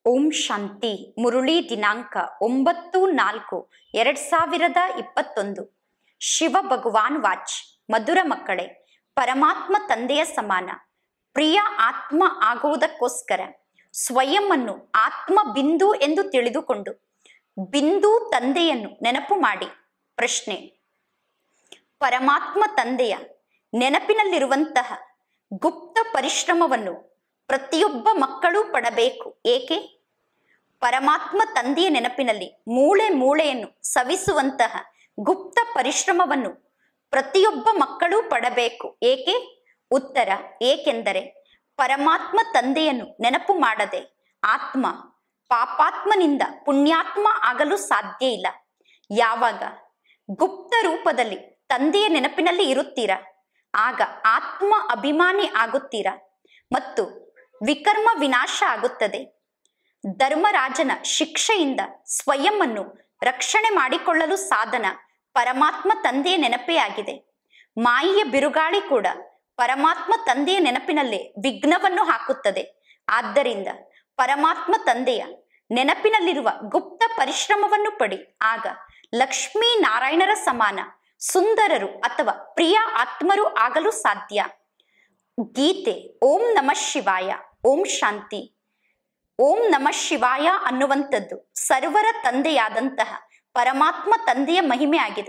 ಓಂ ಶಾಂತಿ ಮುರುಳಿ ದಿನಾಂಕ ಒಂಬತ್ತು ನಾಲ್ಕು ಎರಡ್ ಸಾವಿರದ ಇಪ್ಪತ್ತೊಂದು ಶಿವ ಭಗವಾನ್ ವಾಚ್ ಮಧುರ ಮಕ್ಕಳೇ ಪರಮಾತ್ಮ ತಂದೆಯ ಸಮಾನ ಪ್ರಿಯ ಆತ್ಮ ಆಗುವುದಕ್ಕೋಸ್ಕರ ಸ್ವಯಂ ಅನ್ನು ಆತ್ಮ ಬಿಂದು ಎಂದು ತಿಳಿದುಕೊಂಡು ಬಿಂದು ತಂದೆಯನ್ನು ನೆನಪು ಮಾಡಿ ಪ್ರಶ್ನೆ ಪರಮಾತ್ಮ ತಂದೆಯ ನೆನಪಿನಲ್ಲಿರುವಂತಹ ಗುಪ್ತ ಪರಿಶ್ರಮವನ್ನು ಪ್ರತಿಯೊಬ್ಬ ಮಕ್ಕಳು ಪಡಬೇಕು ಏಕೆ ಪರಮಾತ್ಮ ತಂದೆಯ ನೆನಪಿನಲ್ಲಿ ಮೂಳೆ ಮೂಳೆಯನ್ನು ಸವಿಸುವಂತಹ ಗುಪ್ತ ಪರಿಶ್ರಮವನ್ನು ಪ್ರತಿಯೊಬ್ಬ ಮಕ್ಕಳು ಪಡಬೇಕು ಏಕೆ ಉತ್ತರ ಏಕೆಂದರೆ ಪರಮಾತ್ಮ ತಂದೆಯನ್ನು ನೆನಪು ಮಾಡದೆ ಆತ್ಮ ಪಾಪಾತ್ಮನಿಂದ ಪುಣ್ಯಾತ್ಮ ಆಗಲು ಸಾಧ್ಯ ಇಲ್ಲ ಯಾವಾಗ ಗುಪ್ತ ರೂಪದಲ್ಲಿ ತಂದೆಯ ನೆನಪಿನಲ್ಲಿ ಇರುತ್ತೀರಾ ಆಗ ಆತ್ಮ ಅಭಿಮಾನಿ ಆಗುತ್ತೀರಾ ಮತ್ತು ವಿಕರ್ಮ ವಿನಾಶ ಆಗುತ್ತದೆ ಧರ್ಮರಾಜನ ಶಿಕ್ಷೆಯಿಂದ ಸ್ವಯಂ ಅನ್ನು ರಕ್ಷಣೆ ಮಾಡಿಕೊಳ್ಳಲು ಸಾಧನ ಪರಮಾತ್ಮ ತಂದೆಯ ನೆನಪೇ ಆಗಿದೆ ಮಾಯಿಯ ಬಿರುಗಾಳಿ ಕೂಡ ಪರಮಾತ್ಮ ತಂದೆಯ ನೆನಪಿನಲ್ಲೇ ವಿಘ್ನವನ್ನು ಹಾಕುತ್ತದೆ ಆದ್ದರಿಂದ ಪರಮಾತ್ಮ ತಂದೆಯ ನೆನಪಿನಲ್ಲಿರುವ ಗುಪ್ತ ಪರಿಶ್ರಮವನ್ನು ಪಡಿ ಆಗ ಲಕ್ಷ್ಮೀ ನಾರಾಯಣರ ಸಮಾನ ಸುಂದರರು ಅಥವಾ ಪ್ರಿಯ ಆತ್ಮರು ಆಗಲು ಸಾಧ್ಯ ಗೀತೆ ಓಂ ನಮಃ ಶಿವಾಯ ಓಂ ಶಾಂತಿ ಓಂ ನಮಃ ಶಿವಾಯ ಅನ್ನುವಂಥದ್ದು ಸರ್ವರ ತಂದೆಯಾದಂತಹ ಪರಮಾತ್ಮ ತಂದೆಯ ಮಹಿಮೆ ಆಗಿದೆ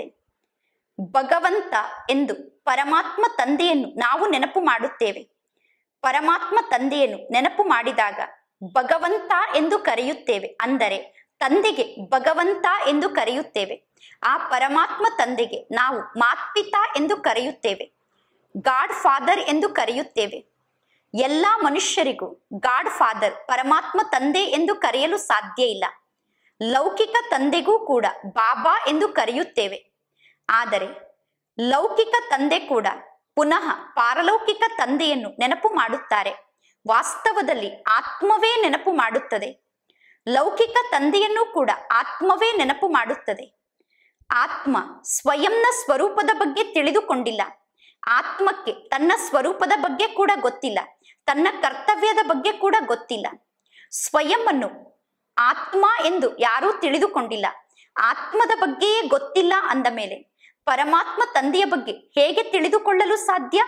ಭಗವಂತ ಎಂದು ಪರಮಾತ್ಮ ತಂದೆಯನ್ನು ನಾವು ನೆನಪು ಮಾಡುತ್ತೇವೆ ಪರಮಾತ್ಮ ತಂದೆಯನ್ನು ನೆನಪು ಮಾಡಿದಾಗ ಭಗವಂತ ಎಂದು ಕರೆಯುತ್ತೇವೆ ಅಂದರೆ ತಂದೆಗೆ ಭಗವಂತ ಎಂದು ಕರೆಯುತ್ತೇವೆ ಆ ಪರಮಾತ್ಮ ತಂದೆಗೆ ನಾವು ಮಾತ್ಪಿತಾ ಎಂದು ಕರೆಯುತ್ತೇವೆ ಗಾಡ್ ಫಾದರ್ ಎಂದು ಕರೆಯುತ್ತೇವೆ ಎಲ್ಲ ಮನುಷ್ಯರಿಗೂ ಗಾಡ್ ಫಾದರ್ ಪರಮಾತ್ಮ ತಂದೆ ಎಂದು ಕರೆಯಲು ಸಾಧ್ಯ ಇಲ್ಲ ಲೌಕಿಕ ತಂದೆಗೂ ಕೂಡ ಬಾಬಾ ಎಂದು ಕರೆಯುತ್ತೇವೆ ಆದರೆ ಲೌಕಿಕ ತಂದೆ ಕೂಡ ಪುನಃ ಪಾರಲೌಕಿಕ ತಂದೆಯನ್ನು ನೆನಪು ಮಾಡುತ್ತಾರೆ ವಾಸ್ತವದಲ್ಲಿ ಆತ್ಮವೇ ನೆನಪು ಮಾಡುತ್ತದೆ ಲೌಕಿಕ ತಂದೆಯನ್ನು ಕೂಡ ಆತ್ಮವೇ ನೆನಪು ಮಾಡುತ್ತದೆ ಆತ್ಮ ಸ್ವಯಂನ ಸ್ವರೂಪದ ಬಗ್ಗೆ ತಿಳಿದುಕೊಂಡಿಲ್ಲ ಆತ್ಮಕ್ಕೆ ತನ್ನ ಸ್ವರೂಪದ ಬಗ್ಗೆ ಕೂಡ ಗೊತ್ತಿಲ್ಲ ತನ್ನ ಕರ್ತವ್ಯದ ಬಗ್ಗೆ ಕೂಡ ಗೊತ್ತಿಲ್ಲ ಸ್ವಯಂ ಅನ್ನು ಆತ್ಮ ಎಂದು ಯಾರೂ ತಿಳಿದುಕೊಂಡಿಲ್ಲ ಆತ್ಮದ ಬಗ್ಗೆಯೇ ಗೊತ್ತಿಲ್ಲ ಅಂದ ಮೇಲೆ ಪರಮಾತ್ಮ ತಂದೆಯ ಬಗ್ಗೆ ಹೇಗೆ ತಿಳಿದುಕೊಳ್ಳಲು ಸಾಧ್ಯ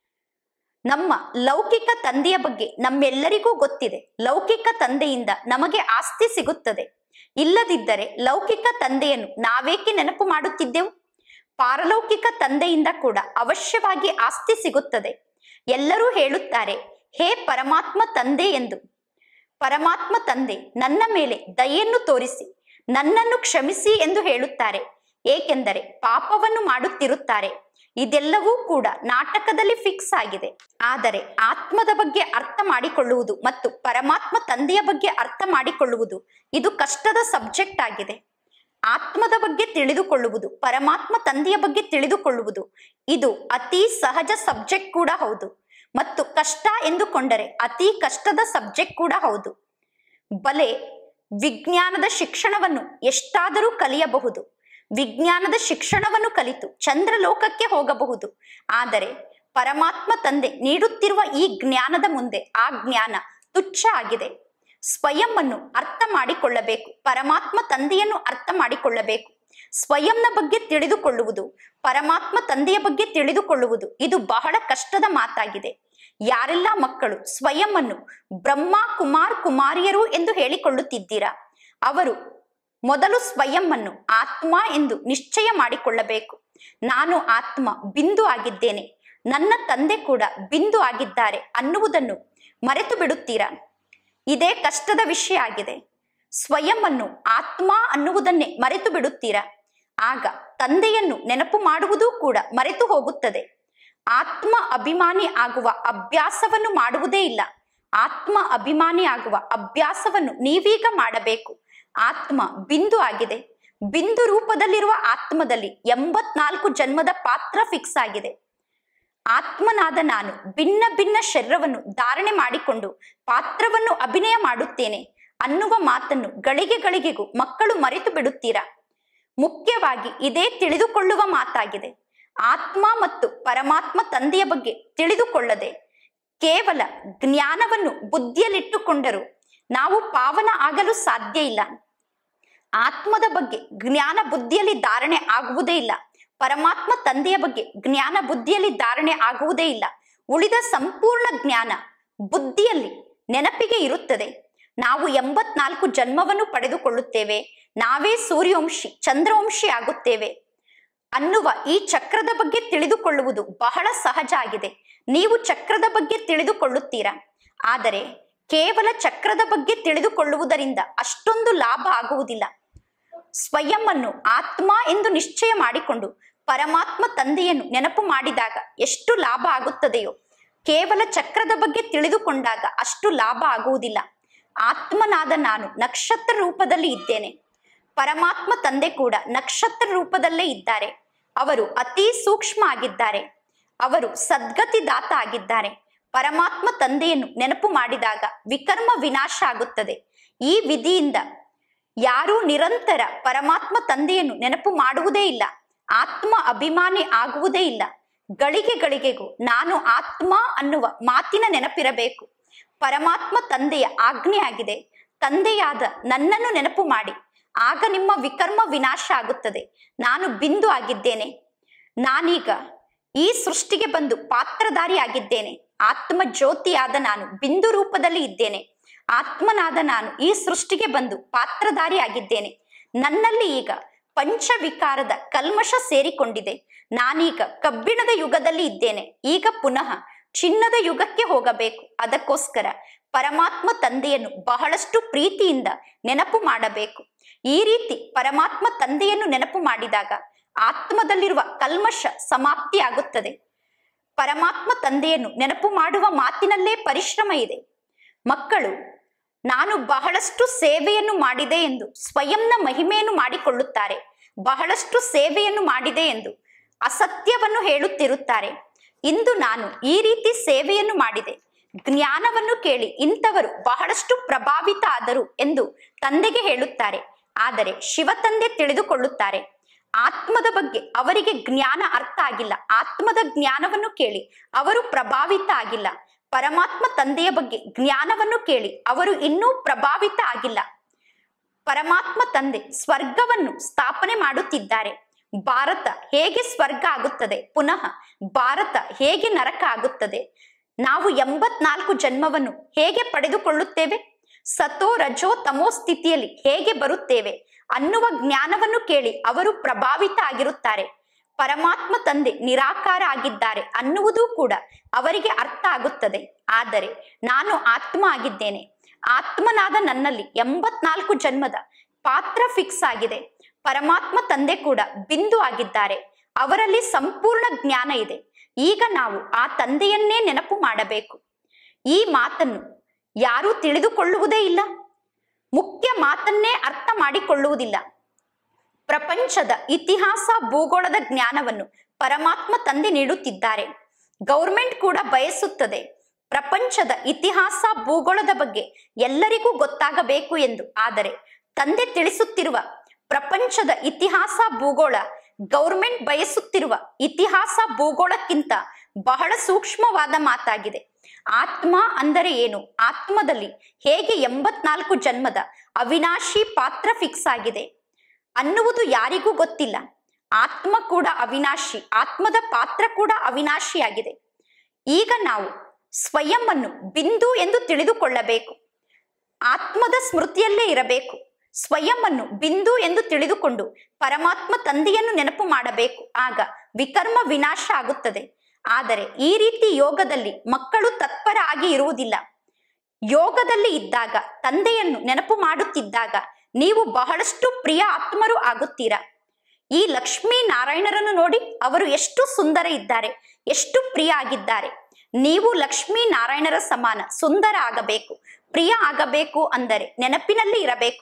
ನಮ್ಮ ಲೌಕಿಕ ತಂದೆಯ ಬಗ್ಗೆ ನಮ್ಮೆಲ್ಲರಿಗೂ ಗೊತ್ತಿದೆ ಲೌಕಿಕ ತಂದೆಯಿಂದ ನಮಗೆ ಆಸ್ತಿ ಸಿಗುತ್ತದೆ ಇಲ್ಲದಿದ್ದರೆ ಲೌಕಿಕ ತಂದೆಯನ್ನು ನಾವೇಕೆ ನೆನಪು ಮಾಡುತ್ತಿದ್ದೆವು ಪಾರಲೌಕಿಕ ತಂದೆಯಿಂದ ಕೂಡ ಅವಶ್ಯವಾಗಿ ಆಸ್ತಿ ಸಿಗುತ್ತದೆ ಎಲ್ಲರೂ ಹೇಳುತ್ತಾರೆ ಹೇ ಪರಮಾತ್ಮ ತಂದೆ ಎಂದು ಪರಮಾತ್ಮ ತಂದೆ ನನ್ನ ಮೇಲೆ ದಯೆಯನ್ನು ತೋರಿಸಿ ನನ್ನನ್ನು ಕ್ಷಮಿಸಿ ಎಂದು ಹೇಳುತ್ತಾರೆ ಏಕೆಂದರೆ ಪಾಪವನ್ನು ಮಾಡುತ್ತಿರುತ್ತಾರೆ ಇದೆಲ್ಲವೂ ಕೂಡ ನಾಟಕದಲ್ಲಿ ಫಿಕ್ಸ್ ಆಗಿದೆ ಆದರೆ ಆತ್ಮದ ಬಗ್ಗೆ ಅರ್ಥ ಮಾಡಿಕೊಳ್ಳುವುದು ಮತ್ತು ಪರಮಾತ್ಮ ತಂದೆಯ ಬಗ್ಗೆ ಅರ್ಥ ಮಾಡಿಕೊಳ್ಳುವುದು ಇದು ಕಷ್ಟದ ಸಬ್ಜೆಕ್ಟ್ ಆಗಿದೆ ಆತ್ಮದ ಬಗ್ಗೆ ತಿಳಿದುಕೊಳ್ಳುವುದು ಪರಮಾತ್ಮ ತಂದೆಯ ಬಗ್ಗೆ ತಿಳಿದುಕೊಳ್ಳುವುದು ಇದು ಅತಿ ಸಹಜ ಸಬ್ಜೆಕ್ಟ್ ಕೂಡ ಹೌದು ಮತ್ತು ಕಷ್ಟ ಎಂದುಕೊಂಡರೆ ಅತಿ ಕಷ್ಟದ ಸಬ್ಜೆಕ್ಟ್ ಕೂಡ ಹೌದು ಬಲೆ ವಿಜ್ಞಾನದ ಶಿಕ್ಷಣವನ್ನು ಎಷ್ಟಾದರೂ ಕಲಿಯಬಹುದು ವಿಜ್ಞಾನದ ಶಿಕ್ಷಣವನ್ನು ಕಲಿತು ಚಂದ್ರಲೋಕಕ್ಕೆ ಹೋಗಬಹುದು ಆದರೆ ಪರಮಾತ್ಮ ತಂದೆ ನೀಡುತ್ತಿರುವ ಈ ಜ್ಞಾನದ ಮುಂದೆ ಆ ಜ್ಞಾನ ತುಚ್ಛ ಆಗಿದೆ ಸ್ವಯಂ ಅನ್ನು ಅರ್ಥ ಮಾಡಿಕೊಳ್ಳಬೇಕು ಪರಮಾತ್ಮ ತಂದೆಯನ್ನು ಅರ್ಥ ಮಾಡಿಕೊಳ್ಳಬೇಕು ಸ್ವಯಂನ ಬಗ್ಗೆ ತಿಳಿದುಕೊಳ್ಳುವುದು ಪರಮಾತ್ಮ ತಂದೆಯ ಬಗ್ಗೆ ತಿಳಿದುಕೊಳ್ಳುವುದು ಇದು ಬಹಳ ಕಷ್ಟದ ಮಾತಾಗಿದೆ ಯಾರೆಲ್ಲ ಮಕ್ಕಳು ಸ್ವಯಂ ಅನ್ನು ಬ್ರಹ್ಮ ಕುಮಾರ್ ಕುಮಾರಿಯರು ಎಂದು ಹೇಳಿಕೊಳ್ಳುತ್ತಿದ್ದೀರಾ ಅವರು ಮೊದಲು ಸ್ವಯಂ ಅನ್ನು ಆತ್ಮ ಎಂದು ನಿಶ್ಚಯ ಮಾಡಿಕೊಳ್ಳಬೇಕು ನಾನು ಆತ್ಮ ಬಿಂದು ಆಗಿದ್ದೇನೆ ನನ್ನ ತಂದೆ ಕೂಡ ಬಿಂದು ಆಗಿದ್ದಾರೆ ಅನ್ನುವುದನ್ನು ಮರೆತು ಬಿಡುತ್ತೀರಾ ಇದೇ ಕಷ್ಟದ ವಿಷಯ ಆಗಿದೆ ಸ್ವಯಂ ಅನ್ನು ಆತ್ಮ ಅನ್ನುವುದನ್ನೇ ಮರೆತು ಬಿಡುತ್ತೀರಾ ಆಗ ತಂದೆಯನ್ನು ನೆನಪು ಮಾಡುವುದೂ ಕೂಡ ಮರೆತು ಹೋಗುತ್ತದೆ ಆತ್ಮ ಅಭಿಮಾನಿ ಆಗುವ ಅಭ್ಯಾಸವನ್ನು ಮಾಡುವುದೇ ಇಲ್ಲ ಆತ್ಮ ಅಭಿಮಾನಿ ಆಗುವ ಅಭ್ಯಾಸವನ್ನು ನೀವೀಗ ಮಾಡಬೇಕು ಆತ್ಮ ಬಿಂದು ಆಗಿದೆ ಬಿಂದು ರೂಪದಲ್ಲಿರುವ ಆತ್ಮದಲ್ಲಿ ಎಂಬತ್ನಾಲ್ಕು ಜನ್ಮದ ಪಾತ್ರ ಫಿಕ್ಸ್ ಆಗಿದೆ ಆತ್ಮನಾದ ನಾನು ಭಿನ್ನ ಭಿನ್ನ ಶರೀರವನ್ನು ಧಾರಣೆ ಮಾಡಿಕೊಂಡು ಪಾತ್ರವನ್ನು ಅಭಿನಯ ಮಾಡುತ್ತೇನೆ ಅನ್ನುವ ಮಾತನ್ನು ಗಳಿಗೆ ಗಳಿಗೆಗೂ ಮಕ್ಕಳು ಮರೆತು ಬಿಡುತ್ತೀರಾ ಮುಖ್ಯವಾಗಿ ಇದೇ ತಿಳಿದುಕೊಳ್ಳುವ ಮಾತಾಗಿದೆ ಆತ್ಮ ಮತ್ತು ಪರಮಾತ್ಮ ತಂದೆಯ ಬಗ್ಗೆ ತಿಳಿದುಕೊಳ್ಳದೆ ಕೇವಲ ಜ್ಞಾನವನ್ನು ಬುದ್ಧಿಯಲ್ಲಿಟ್ಟುಕೊಂಡರು ನಾವು ಪಾವನ ಆಗಲು ಸಾಧ್ಯ ಇಲ್ಲ ಆತ್ಮದ ಬಗ್ಗೆ ಜ್ಞಾನ ಬುದ್ಧಿಯಲ್ಲಿ ಧಾರಣೆ ಆಗುವುದೇ ಇಲ್ಲ ಪರಮಾತ್ಮ ತಂದೆಯ ಬಗ್ಗೆ ಜ್ಞಾನ ಬುದ್ಧಿಯಲ್ಲಿ ಧಾರಣೆ ಆಗುವುದೇ ಇಲ್ಲ ಉಳಿದ ಸಂಪೂರ್ಣ ಜ್ಞಾನ ಬುದ್ಧಿಯಲ್ಲಿ ನೆನಪಿಗೆ ಇರುತ್ತದೆ ನಾವು ಎಂಬತ್ನಾಲ್ಕು ಜನ್ಮವನ್ನು ಪಡೆದುಕೊಳ್ಳುತ್ತೇವೆ ನಾವೇ ಸೂರ್ಯವಂಶಿ ಚಂದ್ರವಂಶಿ ಆಗುತ್ತೇವೆ ಅನ್ನುವ ಈ ಚಕ್ರದ ಬಗ್ಗೆ ತಿಳಿದುಕೊಳ್ಳುವುದು ಬಹಳ ಸಹಜ ಆಗಿದೆ ನೀವು ಚಕ್ರದ ಬಗ್ಗೆ ತಿಳಿದುಕೊಳ್ಳುತ್ತೀರಾ ಆದರೆ ಕೇವಲ ಚಕ್ರದ ಬಗ್ಗೆ ತಿಳಿದುಕೊಳ್ಳುವುದರಿಂದ ಅಷ್ಟೊಂದು ಲಾಭ ಆಗುವುದಿಲ್ಲ ಸ್ವಯಂ ಅನ್ನು ಆತ್ಮ ಎಂದು ನಿಶ್ಚಯ ಮಾಡಿಕೊಂಡು ಪರಮಾತ್ಮ ತಂದೆಯನ್ನು ನೆನಪು ಮಾಡಿದಾಗ ಎಷ್ಟು ಲಾಭ ಆಗುತ್ತದೆಯೋ ಕೇವಲ ಚಕ್ರದ ಬಗ್ಗೆ ತಿಳಿದುಕೊಂಡಾಗ ಅಷ್ಟು ಲಾಭ ಆಗುವುದಿಲ್ಲ ಆತ್ಮನಾದ ನಾನು ನಕ್ಷತ್ರ ರೂಪದಲ್ಲಿ ಇದ್ದೇನೆ ಪರಮಾತ್ಮ ತಂದೆ ಕೂಡ ನಕ್ಷತ್ರ ರೂಪದಲ್ಲೇ ಇದ್ದಾರೆ ಅವರು ಅತಿ ಸೂಕ್ಷ್ಮ ಆಗಿದ್ದಾರೆ ಅವರು ಸದ್ಗತಿದಾತ ಆಗಿದ್ದಾರೆ ಪರಮಾತ್ಮ ತಂದೆಯನ್ನು ನೆನಪು ಮಾಡಿದಾಗ ವಿಕರ್ಮ ವಿನಾಶ ಆಗುತ್ತದೆ ಈ ವಿಧಿಯಿಂದ ಯಾರೂ ನಿರಂತರ ಪರಮಾತ್ಮ ತಂದೆಯನ್ನು ನೆನಪು ಮಾಡುವುದೇ ಇಲ್ಲ ಆತ್ಮ ಅಭಿಮಾನಿ ಆಗುವುದೇ ಇಲ್ಲ ಗಳಿಗೆ ಗಳಿಗೆಗೂ ನಾನು ಆತ್ಮ ಅನ್ನುವ ಮಾತಿನ ನೆನಪಿರಬೇಕು ಪರಮಾತ್ಮ ತಂದೆಯ ಆಜ್ಞೆ ಆಗಿದೆ ತಂದೆಯಾದ ನನ್ನನ್ನು ನೆನಪು ಮಾಡಿ ಆಗ ನಿಮ್ಮ ವಿಕರ್ಮ ವಿನಾಶ ಆಗುತ್ತದೆ ನಾನು ಬಿಂದು ಆಗಿದ್ದೇನೆ ನಾನೀಗ ಈ ಸೃಷ್ಟಿಗೆ ಬಂದು ಪಾತ್ರಧಾರಿ ಆಗಿದ್ದೇನೆ ಆತ್ಮ ಜ್ಯೋತಿಯಾದ ನಾನು ಬಿಂದು ರೂಪದಲ್ಲಿ ಇದ್ದೇನೆ ಆತ್ಮನಾದ ನಾನು ಈ ಸೃಷ್ಟಿಗೆ ಬಂದು ಪಾತ್ರಧಾರಿ ಆಗಿದ್ದೇನೆ ನನ್ನಲ್ಲಿ ಈಗ ಪಂಚವಿಕಾರದ ಕಲ್ಮಶ ಸೇರಿಕೊಂಡಿದೆ ನಾನೀಗ ಕಬ್ಬಿಣದ ಯುಗದಲ್ಲಿ ಇದ್ದೇನೆ ಈಗ ಪುನಃ ಚಿನ್ನದ ಯುಗಕ್ಕೆ ಹೋಗಬೇಕು ಅದಕ್ಕೋಸ್ಕರ ಪರಮಾತ್ಮ ತಂದೆಯನ್ನು ಬಹಳಷ್ಟು ಪ್ರೀತಿಯಿಂದ ನೆನಪು ಮಾಡಬೇಕು ಈ ರೀತಿ ಪರಮಾತ್ಮ ತಂದೆಯನ್ನು ನೆನಪು ಮಾಡಿದಾಗ ಆತ್ಮದಲ್ಲಿರುವ ಕಲ್ಮಶ ಸಮಾಪ್ತಿ ಆಗುತ್ತದೆ ಪರಮಾತ್ಮ ತಂದೆಯನ್ನು ನೆನಪು ಮಾಡುವ ಮಾತಿನಲ್ಲೇ ಪರಿಶ್ರಮ ಇದೆ ಮಕ್ಕಳು ನಾನು ಬಹಳಷ್ಟು ಸೇವೆಯನ್ನು ಮಾಡಿದೆ ಎಂದು ಸ್ವಯಂನ ಮಹಿಮೆಯನ್ನು ಮಾಡಿಕೊಳ್ಳುತ್ತಾರೆ ಬಹಳಷ್ಟು ಸೇವೆಯನ್ನು ಮಾಡಿದೆ ಎಂದು ಅಸತ್ಯವನ್ನು ಹೇಳುತ್ತಿರುತ್ತಾರೆ ಇಂದು ನಾನು ಈ ರೀತಿ ಸೇವೆಯನ್ನು ಮಾಡಿದೆ ಜ್ಞಾನವನ್ನು ಕೇಳಿ ಇಂಥವರು ಬಹಳಷ್ಟು ಪ್ರಭಾವಿತ ಆದರು ಎಂದು ತಂದೆಗೆ ಹೇಳುತ್ತಾರೆ ಆದರೆ ಶಿವ ತಂದೆ ತಿಳಿದುಕೊಳ್ಳುತ್ತಾರೆ ಆತ್ಮದ ಬಗ್ಗೆ ಅವರಿಗೆ ಜ್ಞಾನ ಅರ್ಥ ಆಗಿಲ್ಲ ಆತ್ಮದ ಜ್ಞಾನವನ್ನು ಕೇಳಿ ಅವರು ಪ್ರಭಾವಿತ ಆಗಿಲ್ಲ ಪರಮಾತ್ಮ ತಂದೆಯ ಬಗ್ಗೆ ಜ್ಞಾನವನ್ನು ಕೇಳಿ ಅವರು ಇನ್ನೂ ಪ್ರಭಾವಿತ ಆಗಿಲ್ಲ ಪರಮಾತ್ಮ ತಂದೆ ಸ್ವರ್ಗವನ್ನು ಸ್ಥಾಪನೆ ಮಾಡುತ್ತಿದ್ದಾರೆ ಭಾರತ ಹೇಗೆ ಸ್ವರ್ಗ ಆಗುತ್ತದೆ ಪುನಃ ಭಾರತ ಹೇಗೆ ನರಕ ಆಗುತ್ತದೆ ನಾವು ಎಂಬತ್ನಾಲ್ಕು ಜನ್ಮವನ್ನು ಹೇಗೆ ಪಡೆದುಕೊಳ್ಳುತ್ತೇವೆ ಸತೋ ರಜೋ ತಮೋ ಸ್ಥಿತಿಯಲ್ಲಿ ಹೇಗೆ ಬರುತ್ತೇವೆ ಅನ್ನುವ ಜ್ಞಾನವನ್ನು ಕೇಳಿ ಅವರು ಪ್ರಭಾವಿತ ಆಗಿರುತ್ತಾರೆ ಪರಮಾತ್ಮ ತಂದೆ ನಿರಾಕಾರ ಆಗಿದ್ದಾರೆ ಅನ್ನುವುದೂ ಕೂಡ ಅವರಿಗೆ ಅರ್ಥ ಆಗುತ್ತದೆ ಆದರೆ ನಾನು ಆತ್ಮ ಆಗಿದ್ದೇನೆ ಆತ್ಮನಾದ ನನ್ನಲ್ಲಿ ಎಂಬತ್ನಾಲ್ಕು ಜನ್ಮದ ಪಾತ್ರ ಫಿಕ್ಸ್ ಆಗಿದೆ ಪರಮಾತ್ಮ ತಂದೆ ಕೂಡ ಬಿಂದು ಆಗಿದ್ದಾರೆ ಅವರಲ್ಲಿ ಸಂಪೂರ್ಣ ಜ್ಞಾನ ಇದೆ ಈಗ ನಾವು ಆ ತಂದೆಯನ್ನೇ ನೆನಪು ಮಾಡಬೇಕು ಈ ಮಾತನ್ನು ಯಾರೂ ತಿಳಿದುಕೊಳ್ಳುವುದೇ ಇಲ್ಲ ಮುಖ್ಯ ಮಾತನ್ನೇ ಅರ್ಥ ಮಾಡಿಕೊಳ್ಳುವುದಿಲ್ಲ ಪ್ರಪಂಚದ ಇತಿಹಾಸ ಭೂಗೋಳದ ಜ್ಞಾನವನ್ನು ಪರಮಾತ್ಮ ತಂದೆ ನೀಡುತ್ತಿದ್ದಾರೆ ಗೌರ್ಮೆಂಟ್ ಕೂಡ ಬಯಸುತ್ತದೆ ಪ್ರಪಂಚದ ಇತಿಹಾಸ ಭೂಗೋಳದ ಬಗ್ಗೆ ಎಲ್ಲರಿಗೂ ಗೊತ್ತಾಗಬೇಕು ಎಂದು ಆದರೆ ತಂದೆ ತಿಳಿಸುತ್ತಿರುವ ಪ್ರಪಂಚದ ಇತಿಹಾಸ ಭೂಗೋಳ ಗೌರ್ಮೆಂಟ್ ಬಯಸುತ್ತಿರುವ ಇತಿಹಾಸ ಭೂಗೋಳಕ್ಕಿಂತ ಬಹಳ ಸೂಕ್ಷ್ಮವಾದ ಮಾತಾಗಿದೆ ಆತ್ಮ ಅಂದರೆ ಏನು ಆತ್ಮದಲ್ಲಿ ಹೇಗೆ ಎಂಬತ್ನಾಲ್ಕು ಜನ್ಮದ ಅವಿನಾಶಿ ಪಾತ್ರ ಫಿಕ್ಸ್ ಆಗಿದೆ ಅನ್ನುವುದು ಯಾರಿಗೂ ಗೊತ್ತಿಲ್ಲ ಆತ್ಮ ಕೂಡ ಅವಿನಾಶಿ ಆತ್ಮದ ಪಾತ್ರ ಕೂಡ ಅವಿನಾಶಿಯಾಗಿದೆ ಈಗ ನಾವು ಸ್ವಯಂ ಅನ್ನು ಬಿಂದು ಎಂದು ತಿಳಿದುಕೊಳ್ಳಬೇಕು ಆತ್ಮದ ಸ್ಮೃತಿಯಲ್ಲೇ ಇರಬೇಕು ಸ್ವಯಂ ಅನ್ನು ಬಿಂದು ಎಂದು ತಿಳಿದುಕೊಂಡು ಪರಮಾತ್ಮ ತಂದೆಯನ್ನು ನೆನಪು ಮಾಡಬೇಕು ಆಗ ವಿಕರ್ಮ ವಿನಾಶ ಆಗುತ್ತದೆ ಆದರೆ ಈ ರೀತಿ ಯೋಗದಲ್ಲಿ ಮಕ್ಕಳು ತತ್ಪರ ಆಗಿ ಇರುವುದಿಲ್ಲ ಯೋಗದಲ್ಲಿ ಇದ್ದಾಗ ತಂದೆಯನ್ನು ನೆನಪು ಮಾಡುತ್ತಿದ್ದಾಗ ನೀವು ಬಹಳಷ್ಟು ಪ್ರಿಯ ಆತ್ಮರು ಆಗುತ್ತೀರಾ ಈ ಲಕ್ಷ್ಮೀ ನಾರಾಯಣರನ್ನು ನೋಡಿ ಅವರು ಎಷ್ಟು ಸುಂದರ ಇದ್ದಾರೆ ಎಷ್ಟು ಪ್ರಿಯ ಆಗಿದ್ದಾರೆ ನೀವು ಲಕ್ಷ್ಮೀ ನಾರಾಯಣರ ಸಮಾನ ಸುಂದರ ಆಗಬೇಕು ಪ್ರಿಯ ಆಗಬೇಕು ಅಂದರೆ ನೆನಪಿನಲ್ಲಿ ಇರಬೇಕು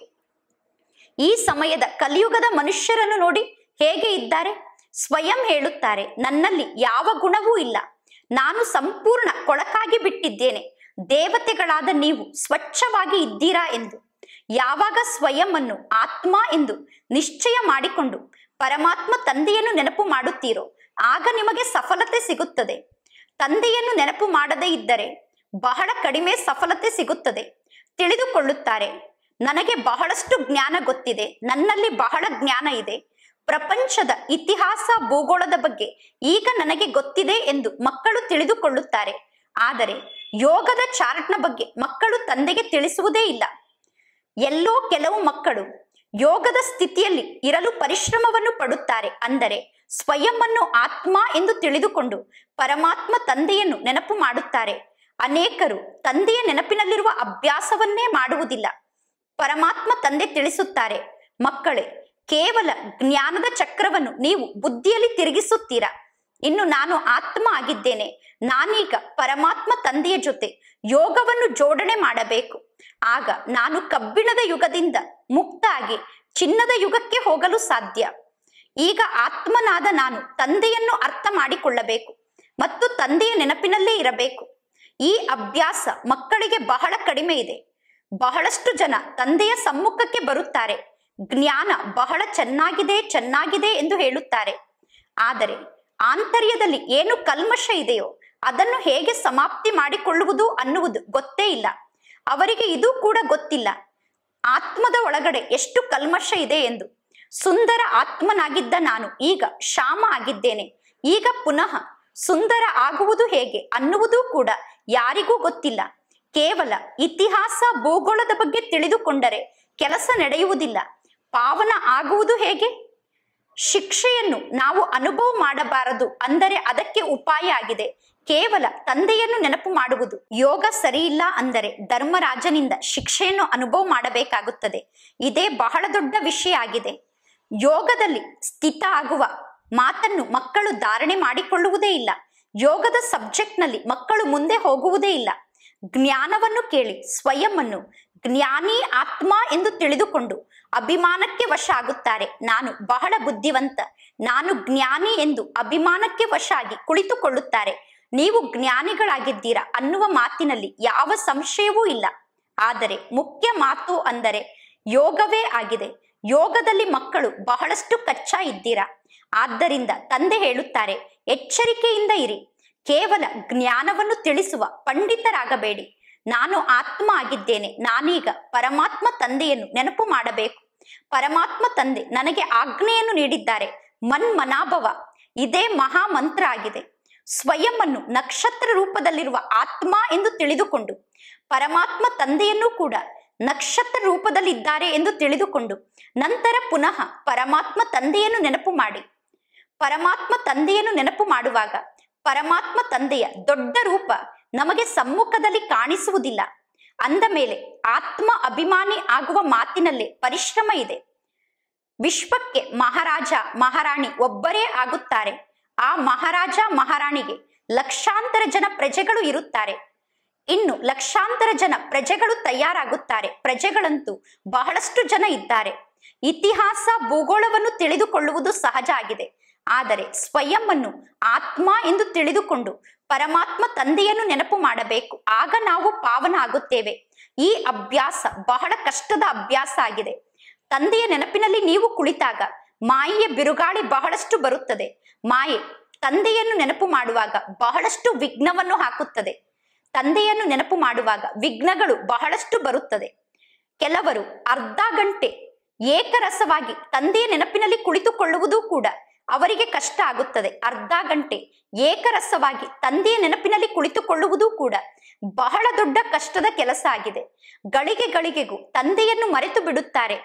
ಈ ಸಮಯದ ಕಲಿಯುಗದ ಮನುಷ್ಯರನ್ನು ನೋಡಿ ಹೇಗೆ ಇದ್ದಾರೆ ಸ್ವಯಂ ಹೇಳುತ್ತಾರೆ ನನ್ನಲ್ಲಿ ಯಾವ ಗುಣವೂ ಇಲ್ಲ ನಾನು ಸಂಪೂರ್ಣ ಕೊಳಕಾಗಿ ಬಿಟ್ಟಿದ್ದೇನೆ ದೇವತೆಗಳಾದ ನೀವು ಸ್ವಚ್ಛವಾಗಿ ಇದ್ದೀರಾ ಎಂದು ಯಾವಾಗ ಸ್ವಯಂ ಅನ್ನು ಆತ್ಮ ಎಂದು ನಿಶ್ಚಯ ಮಾಡಿಕೊಂಡು ಪರಮಾತ್ಮ ತಂದೆಯನ್ನು ನೆನಪು ಮಾಡುತ್ತೀರೋ ಆಗ ನಿಮಗೆ ಸಫಲತೆ ಸಿಗುತ್ತದೆ ತಂದೆಯನ್ನು ನೆನಪು ಮಾಡದೇ ಇದ್ದರೆ ಬಹಳ ಕಡಿಮೆ ಸಫಲತೆ ಸಿಗುತ್ತದೆ ತಿಳಿದುಕೊಳ್ಳುತ್ತಾರೆ ನನಗೆ ಬಹಳಷ್ಟು ಜ್ಞಾನ ಗೊತ್ತಿದೆ ನನ್ನಲ್ಲಿ ಬಹಳ ಜ್ಞಾನ ಇದೆ ಪ್ರಪಂಚದ ಇತಿಹಾಸ ಭೂಗೋಳದ ಬಗ್ಗೆ ಈಗ ನನಗೆ ಗೊತ್ತಿದೆ ಎಂದು ಮಕ್ಕಳು ತಿಳಿದುಕೊಳ್ಳುತ್ತಾರೆ ಆದರೆ ಯೋಗದ ಚಾರ್ಟ್ನ ಬಗ್ಗೆ ಮಕ್ಕಳು ತಂದೆಗೆ ತಿಳಿಸುವುದೇ ಇಲ್ಲ ಎಲ್ಲೋ ಕೆಲವು ಮಕ್ಕಳು ಯೋಗದ ಸ್ಥಿತಿಯಲ್ಲಿ ಇರಲು ಪರಿಶ್ರಮವನ್ನು ಪಡುತ್ತಾರೆ ಅಂದರೆ ಸ್ವಯಂವನ್ನು ಆತ್ಮ ಎಂದು ತಿಳಿದುಕೊಂಡು ಪರಮಾತ್ಮ ತಂದೆಯನ್ನು ನೆನಪು ಮಾಡುತ್ತಾರೆ ಅನೇಕರು ತಂದೆಯ ನೆನಪಿನಲ್ಲಿರುವ ಅಭ್ಯಾಸವನ್ನೇ ಮಾಡುವುದಿಲ್ಲ ಪರಮಾತ್ಮ ತಂದೆ ತಿಳಿಸುತ್ತಾರೆ ಮಕ್ಕಳೇ ಕೇವಲ ಜ್ಞಾನದ ಚಕ್ರವನ್ನು ನೀವು ಬುದ್ಧಿಯಲ್ಲಿ ತಿರುಗಿಸುತ್ತೀರಾ ಇನ್ನು ನಾನು ಆತ್ಮ ಆಗಿದ್ದೇನೆ ನಾನೀಗ ಪರಮಾತ್ಮ ತಂದೆಯ ಜೊತೆ ಯೋಗವನ್ನು ಜೋಡಣೆ ಮಾಡಬೇಕು ಆಗ ನಾನು ಕಬ್ಬಿಣದ ಯುಗದಿಂದ ಮುಕ್ತ ಆಗಿ ಚಿನ್ನದ ಯುಗಕ್ಕೆ ಹೋಗಲು ಸಾಧ್ಯ ಈಗ ಆತ್ಮನಾದ ನಾನು ತಂದೆಯನ್ನು ಅರ್ಥ ಮಾಡಿಕೊಳ್ಳಬೇಕು ಮತ್ತು ತಂದೆಯ ನೆನಪಿನಲ್ಲೇ ಇರಬೇಕು ಈ ಅಭ್ಯಾಸ ಮಕ್ಕಳಿಗೆ ಬಹಳ ಕಡಿಮೆ ಇದೆ ಬಹಳಷ್ಟು ಜನ ತಂದೆಯ ಸಮ್ಮುಖಕ್ಕೆ ಬರುತ್ತಾರೆ ಜ್ಞಾನ ಬಹಳ ಚೆನ್ನಾಗಿದೆ ಚೆನ್ನಾಗಿದೆ ಎಂದು ಹೇಳುತ್ತಾರೆ ಆದರೆ ಆಂತರ್ಯದಲ್ಲಿ ಏನು ಕಲ್ಮಶ ಇದೆಯೋ ಅದನ್ನು ಹೇಗೆ ಸಮಾಪ್ತಿ ಮಾಡಿಕೊಳ್ಳುವುದು ಅನ್ನುವುದು ಗೊತ್ತೇ ಇಲ್ಲ ಅವರಿಗೆ ಇದು ಕೂಡ ಗೊತ್ತಿಲ್ಲ ಆತ್ಮದ ಒಳಗಡೆ ಎಷ್ಟು ಕಲ್ಮಶ ಇದೆ ಎಂದು ಸುಂದರ ಆತ್ಮನಾಗಿದ್ದ ನಾನು ಈಗ ಶಾಮ ಆಗಿದ್ದೇನೆ ಈಗ ಪುನಃ ಸುಂದರ ಆಗುವುದು ಹೇಗೆ ಅನ್ನುವುದು ಕೂಡ ಯಾರಿಗೂ ಗೊತ್ತಿಲ್ಲ ಕೇವಲ ಇತಿಹಾಸ ಭೂಗೋಳದ ಬಗ್ಗೆ ತಿಳಿದುಕೊಂಡರೆ ಕೆಲಸ ನಡೆಯುವುದಿಲ್ಲ ಪಾವನ ಆಗುವುದು ಹೇಗೆ ಶಿಕ್ಷೆಯನ್ನು ನಾವು ಅನುಭವ ಮಾಡಬಾರದು ಅಂದರೆ ಅದಕ್ಕೆ ಉಪಾಯ ಆಗಿದೆ ಕೇವಲ ತಂದೆಯನ್ನು ನೆನಪು ಮಾಡುವುದು ಯೋಗ ಸರಿಯಿಲ್ಲ ಅಂದರೆ ಧರ್ಮರಾಜನಿಂದ ಶಿಕ್ಷೆಯನ್ನು ಅನುಭವ ಮಾಡಬೇಕಾಗುತ್ತದೆ ಇದೇ ಬಹಳ ದೊಡ್ಡ ವಿಷಯ ಆಗಿದೆ ಯೋಗದಲ್ಲಿ ಸ್ಥಿತ ಆಗುವ ಮಾತನ್ನು ಮಕ್ಕಳು ಧಾರಣೆ ಮಾಡಿಕೊಳ್ಳುವುದೇ ಇಲ್ಲ ಯೋಗದ ಸಬ್ಜೆಕ್ಟ್ನಲ್ಲಿ ಮಕ್ಕಳು ಮುಂದೆ ಹೋಗುವುದೇ ಇಲ್ಲ ಜ್ಞಾನವನ್ನು ಕೇಳಿ ಸ್ವಯಂವನ್ನು ಜ್ಞಾನಿ ಆತ್ಮ ಎಂದು ತಿಳಿದುಕೊಂಡು ಅಭಿಮಾನಕ್ಕೆ ವಶ ಆಗುತ್ತಾರೆ ನಾನು ಬಹಳ ಬುದ್ಧಿವಂತ ನಾನು ಜ್ಞಾನಿ ಎಂದು ಅಭಿಮಾನಕ್ಕೆ ವಶ ಆಗಿ ಕುಳಿತುಕೊಳ್ಳುತ್ತಾರೆ ನೀವು ಜ್ಞಾನಿಗಳಾಗಿದ್ದೀರಾ ಅನ್ನುವ ಮಾತಿನಲ್ಲಿ ಯಾವ ಸಂಶಯವೂ ಇಲ್ಲ ಆದರೆ ಮುಖ್ಯ ಮಾತು ಅಂದರೆ ಯೋಗವೇ ಆಗಿದೆ ಯೋಗದಲ್ಲಿ ಮಕ್ಕಳು ಬಹಳಷ್ಟು ಕಚ್ಚಾ ಇದ್ದೀರಾ ಆದ್ದರಿಂದ ತಂದೆ ಹೇಳುತ್ತಾರೆ ಎಚ್ಚರಿಕೆಯಿಂದ ಇರಿ ಕೇವಲ ಜ್ಞಾನವನ್ನು ತಿಳಿಸುವ ಪಂಡಿತರಾಗಬೇಡಿ ನಾನು ಆತ್ಮ ಆಗಿದ್ದೇನೆ ನಾನೀಗ ಪರಮಾತ್ಮ ತಂದೆಯನ್ನು ನೆನಪು ಮಾಡಬೇಕು ಪರಮಾತ್ಮ ತಂದೆ ನನಗೆ ಆಜ್ಞೆಯನ್ನು ನೀಡಿದ್ದಾರೆ ಮನ್ಮನಾಭವ ಇದೇ ಮಹಾ ಮಂತ್ರ ಆಗಿದೆ ಸ್ವಯಂವನ್ನು ನಕ್ಷತ್ರ ರೂಪದಲ್ಲಿರುವ ಆತ್ಮ ಎಂದು ತಿಳಿದುಕೊಂಡು ಪರಮಾತ್ಮ ತಂದೆಯನ್ನು ಕೂಡ ನಕ್ಷತ್ರ ರೂಪದಲ್ಲಿದ್ದಾರೆ ಎಂದು ತಿಳಿದುಕೊಂಡು ನಂತರ ಪುನಃ ಪರಮಾತ್ಮ ತಂದೆಯನ್ನು ನೆನಪು ಮಾಡಿ ಪರಮಾತ್ಮ ತಂದೆಯನ್ನು ನೆನಪು ಮಾಡುವಾಗ ಪರಮಾತ್ಮ ತಂದೆಯ ದೊಡ್ಡ ರೂಪ ನಮಗೆ ಸಮ್ಮುಖದಲ್ಲಿ ಕಾಣಿಸುವುದಿಲ್ಲ ಅಂದ ಮೇಲೆ ಆತ್ಮ ಅಭಿಮಾನಿ ಆಗುವ ಮಾತಿನಲ್ಲೇ ಪರಿಶ್ರಮ ಇದೆ ವಿಶ್ವಕ್ಕೆ ಮಹಾರಾಜ ಮಹಾರಾಣಿ ಒಬ್ಬರೇ ಆಗುತ್ತಾರೆ ಆ ಮಹಾರಾಜ ಮಹಾರಾಣಿಗೆ ಲಕ್ಷಾಂತರ ಜನ ಪ್ರಜೆಗಳು ಇರುತ್ತಾರೆ ಇನ್ನು ಲಕ್ಷಾಂತರ ಜನ ಪ್ರಜೆಗಳು ತಯಾರಾಗುತ್ತಾರೆ ಪ್ರಜೆಗಳಂತೂ ಬಹಳಷ್ಟು ಜನ ಇದ್ದಾರೆ ಇತಿಹಾಸ ಭೂಗೋಳವನ್ನು ತಿಳಿದುಕೊಳ್ಳುವುದು ಸಹಜ ಆಗಿದೆ ಆದರೆ ಸ್ವಯಂವನ್ನು ಆತ್ಮ ಎಂದು ತಿಳಿದುಕೊಂಡು ಪರಮಾತ್ಮ ತಂದೆಯನ್ನು ನೆನಪು ಮಾಡಬೇಕು ಆಗ ನಾವು ಪಾವನ ಆಗುತ್ತೇವೆ ಈ ಅಭ್ಯಾಸ ಬಹಳ ಕಷ್ಟದ ಅಭ್ಯಾಸ ಆಗಿದೆ ತಂದೆಯ ನೆನಪಿನಲ್ಲಿ ನೀವು ಕುಳಿತಾಗ ಮಾಯೆಯ ಬಿರುಗಾಳಿ ಬಹಳಷ್ಟು ಬರುತ್ತದೆ ಮಾಯೆ ತಂದೆಯನ್ನು ನೆನಪು ಮಾಡುವಾಗ ಬಹಳಷ್ಟು ವಿಘ್ನವನ್ನು ಹಾಕುತ್ತದೆ ತಂದೆಯನ್ನು ನೆನಪು ಮಾಡುವಾಗ ವಿಘ್ನಗಳು ಬಹಳಷ್ಟು ಬರುತ್ತದೆ ಕೆಲವರು ಅರ್ಧ ಗಂಟೆ ಏಕರಸವಾಗಿ ತಂದೆಯ ನೆನಪಿನಲ್ಲಿ ಕುಳಿತುಕೊಳ್ಳುವುದು ಕೂಡ ಅವರಿಗೆ ಕಷ್ಟ ಆಗುತ್ತದೆ ಅರ್ಧ ಗಂಟೆ ಏಕರಸವಾಗಿ ತಂದೆಯ ನೆನಪಿನಲ್ಲಿ ಕುಳಿತುಕೊಳ್ಳುವುದು ಕೂಡ ಬಹಳ ದೊಡ್ಡ ಕಷ್ಟದ ಕೆಲಸ ಆಗಿದೆ ಗಳಿಗೆ ಗಳಿಗೆಗೂ ತಂದೆಯನ್ನು ಮರೆತು ಬಿಡುತ್ತಾರೆ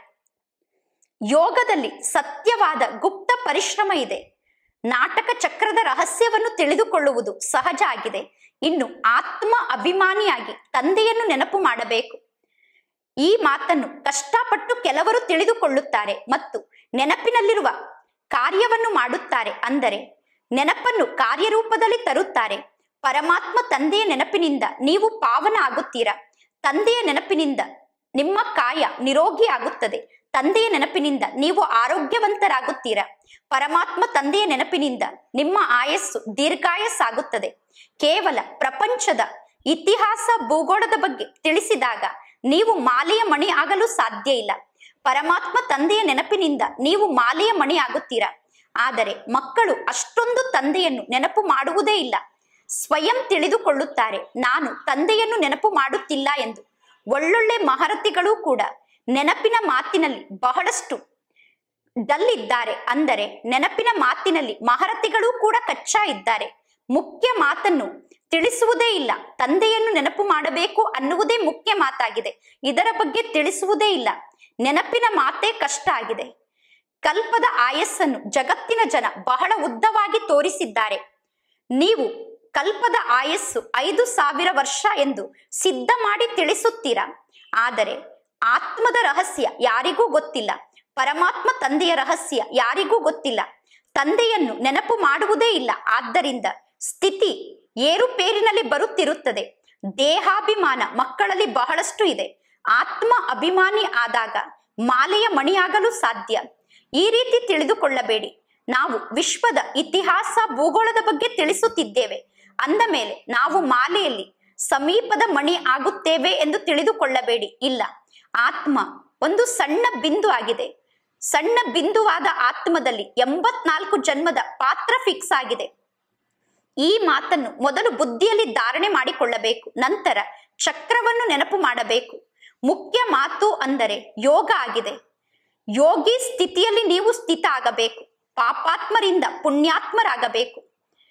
ಯೋಗದಲ್ಲಿ ಸತ್ಯವಾದ ಗುಪ್ತ ಪರಿಶ್ರಮ ಇದೆ ನಾಟಕ ಚಕ್ರದ ರಹಸ್ಯವನ್ನು ತಿಳಿದುಕೊಳ್ಳುವುದು ಸಹಜ ಆಗಿದೆ ಇನ್ನು ಆತ್ಮ ಅಭಿಮಾನಿಯಾಗಿ ತಂದೆಯನ್ನು ನೆನಪು ಮಾಡಬೇಕು ಈ ಮಾತನ್ನು ಕಷ್ಟಪಟ್ಟು ಕೆಲವರು ತಿಳಿದುಕೊಳ್ಳುತ್ತಾರೆ ಮತ್ತು ನೆನಪಿನಲ್ಲಿರುವ ಕಾರ್ಯವನ್ನು ಮಾಡುತ್ತಾರೆ ಅಂದರೆ ನೆನಪನ್ನು ಕಾರ್ಯರೂಪದಲ್ಲಿ ತರುತ್ತಾರೆ ಪರಮಾತ್ಮ ತಂದೆಯ ನೆನಪಿನಿಂದ ನೀವು ಪಾವನ ಆಗುತ್ತೀರಾ ತಂದೆಯ ನೆನಪಿನಿಂದ ನಿಮ್ಮ ಕಾಯ ನಿರೋಗಿ ಆಗುತ್ತದೆ ತಂದೆಯ ನೆನಪಿನಿಂದ ನೀವು ಆರೋಗ್ಯವಂತರಾಗುತ್ತೀರಾ ಪರಮಾತ್ಮ ತಂದೆಯ ನೆನಪಿನಿಂದ ನಿಮ್ಮ ಆಯಸ್ಸು ದೀರ್ಘಾಯಸ್ಸಾಗುತ್ತದೆ ಕೇವಲ ಪ್ರಪಂಚದ ಇತಿಹಾಸ ಭೂಗೋಳದ ಬಗ್ಗೆ ತಿಳಿಸಿದಾಗ ನೀವು ಮಾಲೆಯ ಮಣಿ ಆಗಲು ಸಾಧ್ಯ ಇಲ್ಲ ಪರಮಾತ್ಮ ತಂದೆಯ ನೆನಪಿನಿಂದ ನೀವು ಮಾಲೆಯ ಮಣಿ ಆಗುತ್ತೀರಾ ಆದರೆ ಮಕ್ಕಳು ಅಷ್ಟೊಂದು ತಂದೆಯನ್ನು ನೆನಪು ಮಾಡುವುದೇ ಇಲ್ಲ ಸ್ವಯಂ ತಿಳಿದುಕೊಳ್ಳುತ್ತಾರೆ ನಾನು ತಂದೆಯನ್ನು ನೆನಪು ಮಾಡುತ್ತಿಲ್ಲ ಎಂದು ಒಳ್ಳೊಳ್ಳೆ ಮಹರತಿಗಳು ಕೂಡ ನೆನಪಿನ ಮಾತಿನಲ್ಲಿ ಬಹಳಷ್ಟು ಡಲ್ ಇದ್ದಾರೆ ಅಂದರೆ ನೆನಪಿನ ಮಾತಿನಲ್ಲಿ ಮಹರತಿಗಳು ಕೂಡ ಕಚ್ಚಾ ಇದ್ದಾರೆ ಮುಖ್ಯ ಮಾತನ್ನು ತಿಳಿಸುವುದೇ ಇಲ್ಲ ತಂದೆಯನ್ನು ನೆನಪು ಮಾಡಬೇಕು ಅನ್ನುವುದೇ ಮುಖ್ಯ ಮಾತಾಗಿದೆ ಇದರ ಬಗ್ಗೆ ತಿಳಿಸುವುದೇ ಇಲ್ಲ ನೆನಪಿನ ಮಾತೇ ಕಷ್ಟ ಆಗಿದೆ ಕಲ್ಪದ ಆಯಸ್ಸನ್ನು ಜಗತ್ತಿನ ಜನ ಬಹಳ ಉದ್ದವಾಗಿ ತೋರಿಸಿದ್ದಾರೆ ನೀವು ಕಲ್ಪದ ಆಯಸ್ಸು ಐದು ಸಾವಿರ ವರ್ಷ ಎಂದು ಸಿದ್ಧ ಮಾಡಿ ತಿಳಿಸುತ್ತೀರಾ ಆದರೆ ಆತ್ಮದ ರಹಸ್ಯ ಯಾರಿಗೂ ಗೊತ್ತಿಲ್ಲ ಪರಮಾತ್ಮ ತಂದೆಯ ರಹಸ್ಯ ಯಾರಿಗೂ ಗೊತ್ತಿಲ್ಲ ತಂದೆಯನ್ನು ನೆನಪು ಮಾಡುವುದೇ ಇಲ್ಲ ಆದ್ದರಿಂದ ಸ್ಥಿತಿ ಏರುಪೇರಿನಲ್ಲಿ ಬರುತ್ತಿರುತ್ತದೆ ದೇಹಾಭಿಮಾನ ಮಕ್ಕಳಲ್ಲಿ ಬಹಳಷ್ಟು ಇದೆ ಆತ್ಮ ಅಭಿಮಾನಿ ಆದಾಗ ಮಾಲೆಯ ಮಣಿಯಾಗಲು ಸಾಧ್ಯ ಈ ರೀತಿ ತಿಳಿದುಕೊಳ್ಳಬೇಡಿ ನಾವು ವಿಶ್ವದ ಇತಿಹಾಸ ಭೂಗೋಳದ ಬಗ್ಗೆ ತಿಳಿಸುತ್ತಿದ್ದೇವೆ ಅಂದ ಮೇಲೆ ನಾವು ಮಾಲೆಯಲ್ಲಿ ಸಮೀಪದ ಮಣಿ ಆಗುತ್ತೇವೆ ಎಂದು ತಿಳಿದುಕೊಳ್ಳಬೇಡಿ ಇಲ್ಲ ಆತ್ಮ ಒಂದು ಸಣ್ಣ ಬಿಂದು ಆಗಿದೆ ಸಣ್ಣ ಬಿಂದುವಾದ ಆತ್ಮದಲ್ಲಿ ಎಂಬತ್ನಾಲ್ಕು ಜನ್ಮದ ಪಾತ್ರ ಫಿಕ್ಸ್ ಆಗಿದೆ ಈ ಮಾತನ್ನು ಮೊದಲು ಬುದ್ಧಿಯಲ್ಲಿ ಧಾರಣೆ ಮಾಡಿಕೊಳ್ಳಬೇಕು ನಂತರ ಚಕ್ರವನ್ನು ನೆನಪು ಮಾಡಬೇಕು ಮುಖ್ಯ ಮಾತು ಅಂದರೆ ಯೋಗ ಆಗಿದೆ ಯೋಗಿ ಸ್ಥಿತಿಯಲ್ಲಿ ನೀವು ಸ್ಥಿತ ಆಗಬೇಕು ಪಾಪಾತ್ಮರಿಂದ ಪುಣ್ಯಾತ್ಮರಾಗಬೇಕು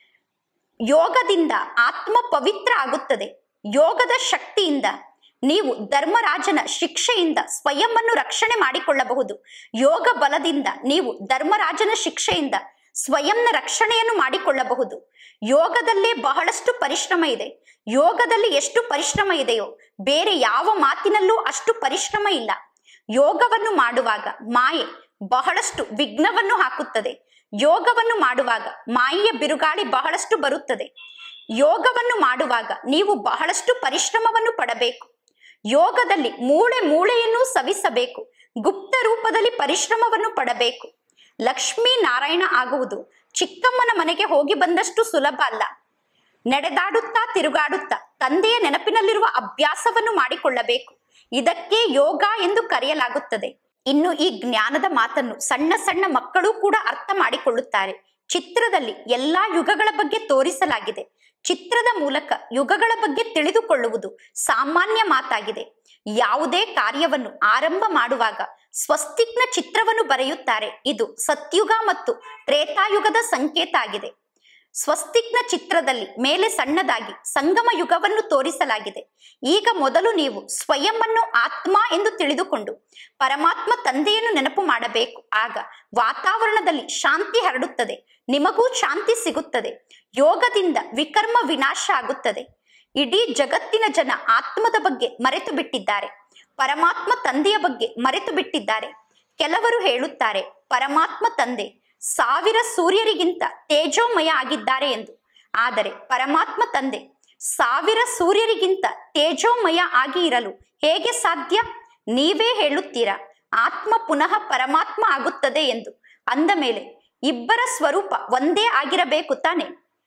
ಯೋಗದಿಂದ ಆತ್ಮ ಪವಿತ್ರ ಆಗುತ್ತದೆ ಯೋಗದ ಶಕ್ತಿಯಿಂದ ನೀವು ಧರ್ಮರಾಜನ ಶಿಕ್ಷೆಯಿಂದ ಸ್ವಯಂವನ್ನು ರಕ್ಷಣೆ ಮಾಡಿಕೊಳ್ಳಬಹುದು ಯೋಗ ಬಲದಿಂದ ನೀವು ಧರ್ಮರಾಜನ ಶಿಕ್ಷೆಯಿಂದ ಸ್ವಯಂನ ರಕ್ಷಣೆಯನ್ನು ಮಾಡಿಕೊಳ್ಳಬಹುದು ಯೋಗದಲ್ಲೇ ಬಹಳಷ್ಟು ಪರಿಶ್ರಮ ಇದೆ ಯೋಗದಲ್ಲಿ ಎಷ್ಟು ಪರಿಶ್ರಮ ಇದೆಯೋ ಬೇರೆ ಯಾವ ಮಾತಿನಲ್ಲೂ ಅಷ್ಟು ಪರಿಶ್ರಮ ಇಲ್ಲ ಯೋಗವನ್ನು ಮಾಡುವಾಗ ಮಾಯೆ ಬಹಳಷ್ಟು ವಿಘ್ನವನ್ನು ಹಾಕುತ್ತದೆ ಯೋಗವನ್ನು ಮಾಡುವಾಗ ಮಾಯೆಯ ಬಿರುಗಾಳಿ ಬಹಳಷ್ಟು ಬರುತ್ತದೆ ಯೋಗವನ್ನು ಮಾಡುವಾಗ ನೀವು ಬಹಳಷ್ಟು ಪರಿಶ್ರಮವನ್ನು ಪಡಬೇಕು ಯೋಗದಲ್ಲಿ ಮೂಳೆ ಮೂಳೆಯನ್ನು ಸವಿಸಬೇಕು ಗುಪ್ತ ರೂಪದಲ್ಲಿ ಪರಿಶ್ರಮವನ್ನು ಪಡಬೇಕು ಲಕ್ಷ್ಮೀ ನಾರಾಯಣ ಆಗುವುದು ಚಿಕ್ಕಮ್ಮನ ಮನೆಗೆ ಹೋಗಿ ಬಂದಷ್ಟು ಸುಲಭ ಅಲ್ಲ ನಡೆದಾಡುತ್ತಾ ತಿರುಗಾಡುತ್ತಾ ತಂದೆಯ ನೆನಪಿನಲ್ಲಿರುವ ಅಭ್ಯಾಸವನ್ನು ಮಾಡಿಕೊಳ್ಳಬೇಕು ಇದಕ್ಕೆ ಯೋಗ ಎಂದು ಕರೆಯಲಾಗುತ್ತದೆ ಇನ್ನು ಈ ಜ್ಞಾನದ ಮಾತನ್ನು ಸಣ್ಣ ಸಣ್ಣ ಮಕ್ಕಳು ಕೂಡ ಅರ್ಥ ಮಾಡಿಕೊಳ್ಳುತ್ತಾರೆ ಚಿತ್ರದಲ್ಲಿ ಎಲ್ಲಾ ಯುಗಗಳ ಬಗ್ಗೆ ತೋರಿಸಲಾಗಿದೆ ಚಿತ್ರದ ಮೂಲಕ ಯುಗಗಳ ಬಗ್ಗೆ ತಿಳಿದುಕೊಳ್ಳುವುದು ಸಾಮಾನ್ಯ ಮಾತಾಗಿದೆ ಯಾವುದೇ ಕಾರ್ಯವನ್ನು ಆರಂಭ ಮಾಡುವಾಗ ಸ್ವಸ್ತಿಕ್ನ ಚಿತ್ರವನ್ನು ಬರೆಯುತ್ತಾರೆ ಇದು ಸತ್ಯುಗ ಮತ್ತು ತ್ರೇತಾಯುಗದ ಸಂಕೇತ ಆಗಿದೆ ಸ್ವಸ್ತಿಕ್ನ ಚಿತ್ರದಲ್ಲಿ ಮೇಲೆ ಸಣ್ಣದಾಗಿ ಸಂಗಮ ಯುಗವನ್ನು ತೋರಿಸಲಾಗಿದೆ ಈಗ ಮೊದಲು ನೀವು ಸ್ವಯಂವನ್ನು ಆತ್ಮ ಎಂದು ತಿಳಿದುಕೊಂಡು ಪರಮಾತ್ಮ ತಂದೆಯನ್ನು ನೆನಪು ಮಾಡಬೇಕು ಆಗ ವಾತಾವರಣದಲ್ಲಿ ಶಾಂತಿ ಹರಡುತ್ತದೆ ನಿಮಗೂ ಶಾಂತಿ ಸಿಗುತ್ತದೆ ಯೋಗದಿಂದ ವಿಕರ್ಮ ವಿನಾಶ ಆಗುತ್ತದೆ ಇಡೀ ಜಗತ್ತಿನ ಜನ ಆತ್ಮದ ಬಗ್ಗೆ ಮರೆತು ಬಿಟ್ಟಿದ್ದಾರೆ ಪರಮಾತ್ಮ ತಂದೆಯ ಬಗ್ಗೆ ಮರೆತು ಬಿಟ್ಟಿದ್ದಾರೆ ಕೆಲವರು ಹೇಳುತ್ತಾರೆ ಪರಮಾತ್ಮ ತಂದೆ ಸಾವಿರ ಸೂರ್ಯರಿಗಿಂತ ತೇಜೋಮಯ ಆಗಿದ್ದಾರೆ ಎಂದು ಆದರೆ ಪರಮಾತ್ಮ ತಂದೆ ಸಾವಿರ ಸೂರ್ಯರಿಗಿಂತ ತೇಜೋಮಯ ಆಗಿ ಇರಲು ಹೇಗೆ ಸಾಧ್ಯ ನೀವೇ ಹೇಳುತ್ತೀರಾ ಆತ್ಮ ಪುನಃ ಪರಮಾತ್ಮ ಆಗುತ್ತದೆ ಎಂದು ಅಂದ ಮೇಲೆ ಇಬ್ಬರ ಸ್ವರೂಪ ಒಂದೇ ಆಗಿರಬೇಕು ತಾನೆ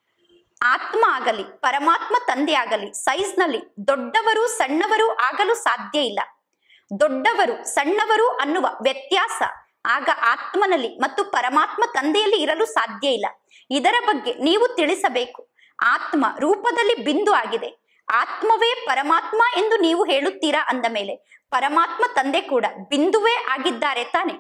ಆತ್ಮ ಆಗಲಿ ಪರಮಾತ್ಮ ತಂದೆ ಆಗಲಿ ಸೈಜ್ನಲ್ಲಿ ದೊಡ್ಡವರು ಸಣ್ಣವರು ಆಗಲು ಸಾಧ್ಯ ಇಲ್ಲ ದೊಡ್ಡವರು ಸಣ್ಣವರು ಅನ್ನುವ ವ್ಯತ್ಯಾಸ ಆಗ ಆತ್ಮನಲ್ಲಿ ಮತ್ತು ಪರಮಾತ್ಮ ತಂದೆಯಲ್ಲಿ ಇರಲು ಸಾಧ್ಯ ಇಲ್ಲ ಇದರ ಬಗ್ಗೆ ನೀವು ತಿಳಿಸಬೇಕು ಆತ್ಮ ರೂಪದಲ್ಲಿ ಬಿಂದು ಆಗಿದೆ ಆತ್ಮವೇ ಪರಮಾತ್ಮ ಎಂದು ನೀವು ಹೇಳುತ್ತೀರಾ ಅಂದ ಮೇಲೆ ಪರಮಾತ್ಮ ತಂದೆ ಕೂಡ ಬಿಂದುವೇ ಆಗಿದ್ದಾರೆ ತಾನೆ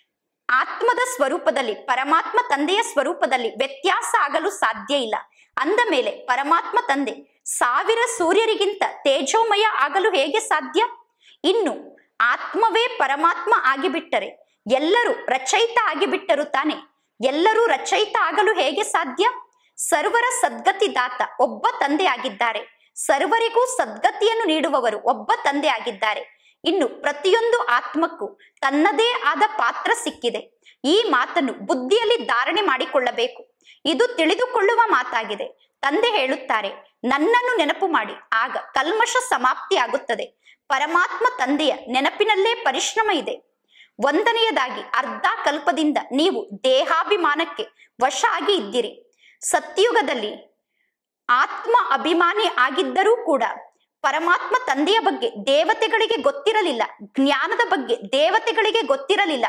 ಆತ್ಮದ ಸ್ವರೂಪದಲ್ಲಿ ಪರಮಾತ್ಮ ತಂದೆಯ ಸ್ವರೂಪದಲ್ಲಿ ವ್ಯತ್ಯಾಸ ಆಗಲು ಸಾಧ್ಯ ಇಲ್ಲ ಅಂದ ಮೇಲೆ ಪರಮಾತ್ಮ ತಂದೆ ಸಾವಿರ ಸೂರ್ಯರಿಗಿಂತ ತೇಜೋಮಯ ಆಗಲು ಹೇಗೆ ಸಾಧ್ಯ ಇನ್ನು ಆತ್ಮವೇ ಪರಮಾತ್ಮ ಆಗಿಬಿಟ್ಟರೆ ಎಲ್ಲರೂ ರಚಯಿತ ಆಗಿಬಿಟ್ಟರು ತಾನೆ ಎಲ್ಲರೂ ರಚಯಿತ ಆಗಲು ಹೇಗೆ ಸಾಧ್ಯ ಸರ್ವರ ಸದ್ಗತಿದಾತ ಒಬ್ಬ ತಂದೆ ಆಗಿದ್ದಾರೆ ಸರ್ವರಿಗೂ ಸದ್ಗತಿಯನ್ನು ನೀಡುವವರು ಒಬ್ಬ ತಂದೆ ಆಗಿದ್ದಾರೆ ಇನ್ನು ಪ್ರತಿಯೊಂದು ಆತ್ಮಕ್ಕೂ ತನ್ನದೇ ಆದ ಪಾತ್ರ ಸಿಕ್ಕಿದೆ ಈ ಮಾತನ್ನು ಬುದ್ಧಿಯಲ್ಲಿ ಧಾರಣೆ ಮಾಡಿಕೊಳ್ಳಬೇಕು ಇದು ತಿಳಿದುಕೊಳ್ಳುವ ಮಾತಾಗಿದೆ ತಂದೆ ಹೇಳುತ್ತಾರೆ ನನ್ನನ್ನು ನೆನಪು ಮಾಡಿ ಆಗ ಕಲ್ಮಶ ಸಮಾಪ್ತಿ ಆಗುತ್ತದೆ ಪರಮಾತ್ಮ ತಂದೆಯ ನೆನಪಿನಲ್ಲೇ ಪರಿಶ್ರಮ ಇದೆ ಒಂದನೆಯದಾಗಿ ಅರ್ಧ ಕಲ್ಪದಿಂದ ನೀವು ದೇಹಾಭಿಮಾನಕ್ಕೆ ವಶ ಆಗಿ ಇದ್ದೀರಿ ಸತ್ಯುಗದಲ್ಲಿ ಆತ್ಮ ಅಭಿಮಾನಿ ಆಗಿದ್ದರೂ ಕೂಡ ಪರಮಾತ್ಮ ತಂದೆಯ ಬಗ್ಗೆ ದೇವತೆಗಳಿಗೆ ಗೊತ್ತಿರಲಿಲ್ಲ ಜ್ಞಾನದ ಬಗ್ಗೆ ದೇವತೆಗಳಿಗೆ ಗೊತ್ತಿರಲಿಲ್ಲ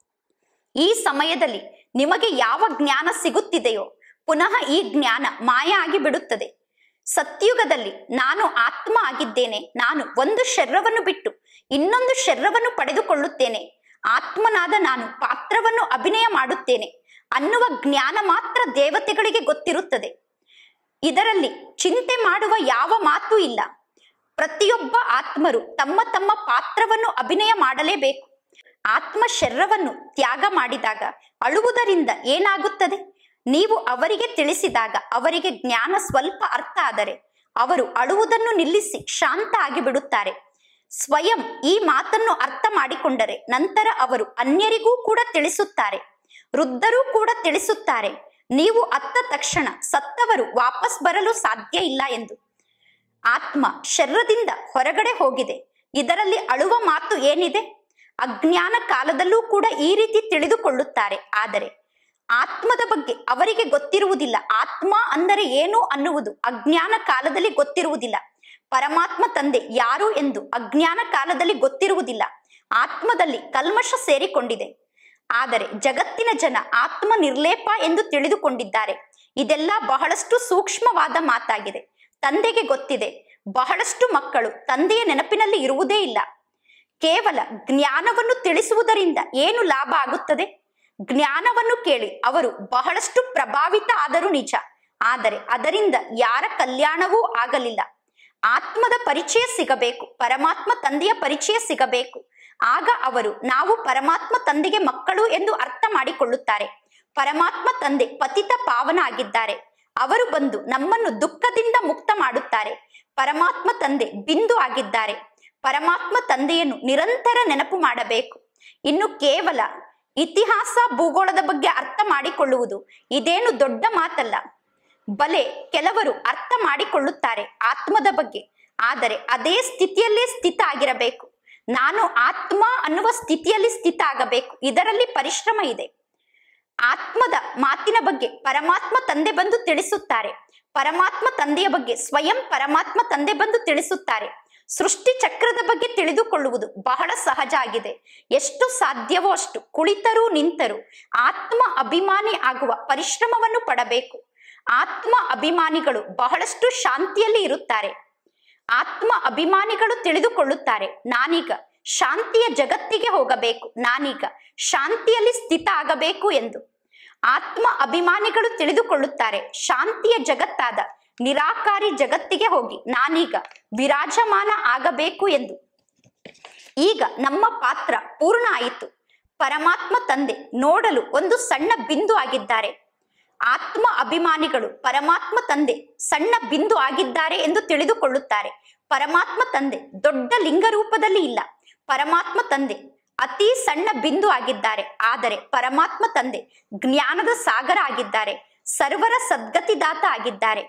ಈ ಸಮಯದಲ್ಲಿ ನಿಮಗೆ ಯಾವ ಜ್ಞಾನ ಸಿಗುತ್ತಿದೆಯೋ ಪುನಃ ಈ ಜ್ಞಾನ ಮಾಯ ಆಗಿ ಬಿಡುತ್ತದೆ ಸತ್ಯುಗದಲ್ಲಿ ನಾನು ಆತ್ಮ ಆಗಿದ್ದೇನೆ ನಾನು ಒಂದು ಶರೀರವನ್ನು ಬಿಟ್ಟು ಇನ್ನೊಂದು ಶರೀರವನ್ನು ಪಡೆದುಕೊಳ್ಳುತ್ತೇನೆ ಆತ್ಮನಾದ ನಾನು ಪಾತ್ರವನ್ನು ಅಭಿನಯ ಮಾಡುತ್ತೇನೆ ಅನ್ನುವ ಜ್ಞಾನ ಮಾತ್ರ ದೇವತೆಗಳಿಗೆ ಗೊತ್ತಿರುತ್ತದೆ ಇದರಲ್ಲಿ ಚಿಂತೆ ಮಾಡುವ ಯಾವ ಮಾತು ಇಲ್ಲ ಪ್ರತಿಯೊಬ್ಬ ಆತ್ಮರು ತಮ್ಮ ತಮ್ಮ ಪಾತ್ರವನ್ನು ಅಭಿನಯ ಮಾಡಲೇಬೇಕು ಆತ್ಮ ಶರೀರವನ್ನು ತ್ಯಾಗ ಮಾಡಿದಾಗ ಅಳುವುದರಿಂದ ಏನಾಗುತ್ತದೆ ನೀವು ಅವರಿಗೆ ತಿಳಿಸಿದಾಗ ಅವರಿಗೆ ಜ್ಞಾನ ಸ್ವಲ್ಪ ಅರ್ಥ ಆದರೆ ಅವರು ಅಳುವುದನ್ನು ನಿಲ್ಲಿಸಿ ಶಾಂತ ಆಗಿ ಬಿಡುತ್ತಾರೆ ಸ್ವಯಂ ಈ ಮಾತನ್ನು ಅರ್ಥ ಮಾಡಿಕೊಂಡರೆ ನಂತರ ಅವರು ಅನ್ಯರಿಗೂ ಕೂಡ ತಿಳಿಸುತ್ತಾರೆ ವೃದ್ಧರೂ ಕೂಡ ತಿಳಿಸುತ್ತಾರೆ ನೀವು ಅತ್ತ ತಕ್ಷಣ ಸತ್ತವರು ವಾಪಸ್ ಬರಲು ಸಾಧ್ಯ ಇಲ್ಲ ಎಂದು ಆತ್ಮ ಶರೀರದಿಂದ ಹೊರಗಡೆ ಹೋಗಿದೆ ಇದರಲ್ಲಿ ಅಳುವ ಮಾತು ಏನಿದೆ ಅಜ್ಞಾನ ಕಾಲದಲ್ಲೂ ಕೂಡ ಈ ರೀತಿ ತಿಳಿದುಕೊಳ್ಳುತ್ತಾರೆ ಆದರೆ ಆತ್ಮದ ಬಗ್ಗೆ ಅವರಿಗೆ ಗೊತ್ತಿರುವುದಿಲ್ಲ ಆತ್ಮ ಅಂದರೆ ಏನು ಅನ್ನುವುದು ಅಜ್ಞಾನ ಕಾಲದಲ್ಲಿ ಗೊತ್ತಿರುವುದಿಲ್ಲ ಪರಮಾತ್ಮ ತಂದೆ ಯಾರು ಎಂದು ಅಜ್ಞಾನ ಕಾಲದಲ್ಲಿ ಗೊತ್ತಿರುವುದಿಲ್ಲ ಆತ್ಮದಲ್ಲಿ ಕಲ್ಮಶ ಸೇರಿಕೊಂಡಿದೆ ಆದರೆ ಜಗತ್ತಿನ ಜನ ಆತ್ಮ ನಿರ್ಲೇಪ ಎಂದು ತಿಳಿದುಕೊಂಡಿದ್ದಾರೆ ಇದೆಲ್ಲ ಬಹಳಷ್ಟು ಸೂಕ್ಷ್ಮವಾದ ಮಾತಾಗಿದೆ ತಂದೆಗೆ ಗೊತ್ತಿದೆ ಬಹಳಷ್ಟು ಮಕ್ಕಳು ತಂದೆಯ ನೆನಪಿನಲ್ಲಿ ಇರುವುದೇ ಇಲ್ಲ ಕೇವಲ ಜ್ಞಾನವನ್ನು ತಿಳಿಸುವುದರಿಂದ ಏನು ಲಾಭ ಆಗುತ್ತದೆ ಜ್ಞಾನವನ್ನು ಕೇಳಿ ಅವರು ಬಹಳಷ್ಟು ಪ್ರಭಾವಿತ ಆದರೂ ನಿಜ ಆದರೆ ಅದರಿಂದ ಯಾರ ಕಲ್ಯಾಣವೂ ಆಗಲಿಲ್ಲ ಆತ್ಮದ ಪರಿಚಯ ಸಿಗಬೇಕು ಪರಮಾತ್ಮ ತಂದೆಯ ಪರಿಚಯ ಸಿಗಬೇಕು ಆಗ ಅವರು ನಾವು ಪರಮಾತ್ಮ ತಂದೆಗೆ ಮಕ್ಕಳು ಎಂದು ಅರ್ಥ ಮಾಡಿಕೊಳ್ಳುತ್ತಾರೆ ಪರಮಾತ್ಮ ತಂದೆ ಪತಿತ ಪಾವನ ಆಗಿದ್ದಾರೆ ಅವರು ಬಂದು ನಮ್ಮನ್ನು ದುಃಖದಿಂದ ಮುಕ್ತ ಮಾಡುತ್ತಾರೆ ಪರಮಾತ್ಮ ತಂದೆ ಬಿಂದು ಆಗಿದ್ದಾರೆ ಪರಮಾತ್ಮ ತಂದೆಯನ್ನು ನಿರಂತರ ನೆನಪು ಮಾಡಬೇಕು ಇನ್ನು ಕೇವಲ ಇತಿಹಾಸ ಭೂಗೋಳದ ಬಗ್ಗೆ ಅರ್ಥ ಮಾಡಿಕೊಳ್ಳುವುದು ಇದೇನು ದೊಡ್ಡ ಮಾತಲ್ಲ ಬಲೆ ಕೆಲವರು ಅರ್ಥ ಮಾಡಿಕೊಳ್ಳುತ್ತಾರೆ ಆತ್ಮದ ಬಗ್ಗೆ ಆದರೆ ಅದೇ ಸ್ಥಿತಿಯಲ್ಲೇ ಸ್ಥಿತ ಆಗಿರಬೇಕು ನಾನು ಆತ್ಮ ಅನ್ನುವ ಸ್ಥಿತಿಯಲ್ಲಿ ಸ್ಥಿತ ಆಗಬೇಕು ಇದರಲ್ಲಿ ಪರಿಶ್ರಮ ಇದೆ ಆತ್ಮದ ಮಾತಿನ ಬಗ್ಗೆ ಪರಮಾತ್ಮ ತಂದೆ ಬಂದು ತಿಳಿಸುತ್ತಾರೆ ಪರಮಾತ್ಮ ತಂದೆಯ ಬಗ್ಗೆ ಸ್ವಯಂ ಪರಮಾತ್ಮ ತಂದೆ ಬಂದು ತಿಳಿಸುತ್ತಾರೆ ಸೃಷ್ಟಿ ಚಕ್ರದ ಬಗ್ಗೆ ತಿಳಿದುಕೊಳ್ಳುವುದು ಬಹಳ ಸಹಜ ಆಗಿದೆ ಎಷ್ಟು ಸಾಧ್ಯವೋ ಅಷ್ಟು ಕುಳಿತರೂ ನಿಂತರೂ ಆತ್ಮ ಅಭಿಮಾನಿ ಆಗುವ ಪರಿಶ್ರಮವನ್ನು ಪಡಬೇಕು ಆತ್ಮ ಅಭಿಮಾನಿಗಳು ಬಹಳಷ್ಟು ಶಾಂತಿಯಲ್ಲಿ ಇರುತ್ತಾರೆ ಆತ್ಮ ಅಭಿಮಾನಿಗಳು ತಿಳಿದುಕೊಳ್ಳುತ್ತಾರೆ ನಾನೀಗ ಶಾಂತಿಯ ಜಗತ್ತಿಗೆ ಹೋಗಬೇಕು ನಾನೀಗ ಶಾಂತಿಯಲ್ಲಿ ಸ್ಥಿತ ಆಗಬೇಕು ಎಂದು ಆತ್ಮ ಅಭಿಮಾನಿಗಳು ತಿಳಿದುಕೊಳ್ಳುತ್ತಾರೆ ಶಾಂತಿಯ ಜಗತ್ತಾದ ನಿರಾಕಾರಿ ಜಗತ್ತಿಗೆ ಹೋಗಿ ನಾನೀಗ ವಿರಾಜಮಾನ ಆಗಬೇಕು ಎಂದು ಈಗ ನಮ್ಮ ಪಾತ್ರ ಪೂರ್ಣ ಆಯಿತು ಪರಮಾತ್ಮ ತಂದೆ ನೋಡಲು ಒಂದು ಸಣ್ಣ ಬಿಂದು ಆಗಿದ್ದಾರೆ ಆತ್ಮ ಅಭಿಮಾನಿಗಳು ಪರಮಾತ್ಮ ತಂದೆ ಸಣ್ಣ ಬಿಂದು ಆಗಿದ್ದಾರೆ ಎಂದು ತಿಳಿದುಕೊಳ್ಳುತ್ತಾರೆ ಪರಮಾತ್ಮ ತಂದೆ ದೊಡ್ಡ ಲಿಂಗ ರೂಪದಲ್ಲಿ ಇಲ್ಲ ಪರಮಾತ್ಮ ತಂದೆ ಅತಿ ಸಣ್ಣ ಬಿಂದು ಆಗಿದ್ದಾರೆ ಆದರೆ ಪರಮಾತ್ಮ ತಂದೆ ಜ್ಞಾನದ ಸಾಗರ ಆಗಿದ್ದಾರೆ ಸರ್ವರ ಸದ್ಗತಿದಾತ ಆಗಿದ್ದಾರೆ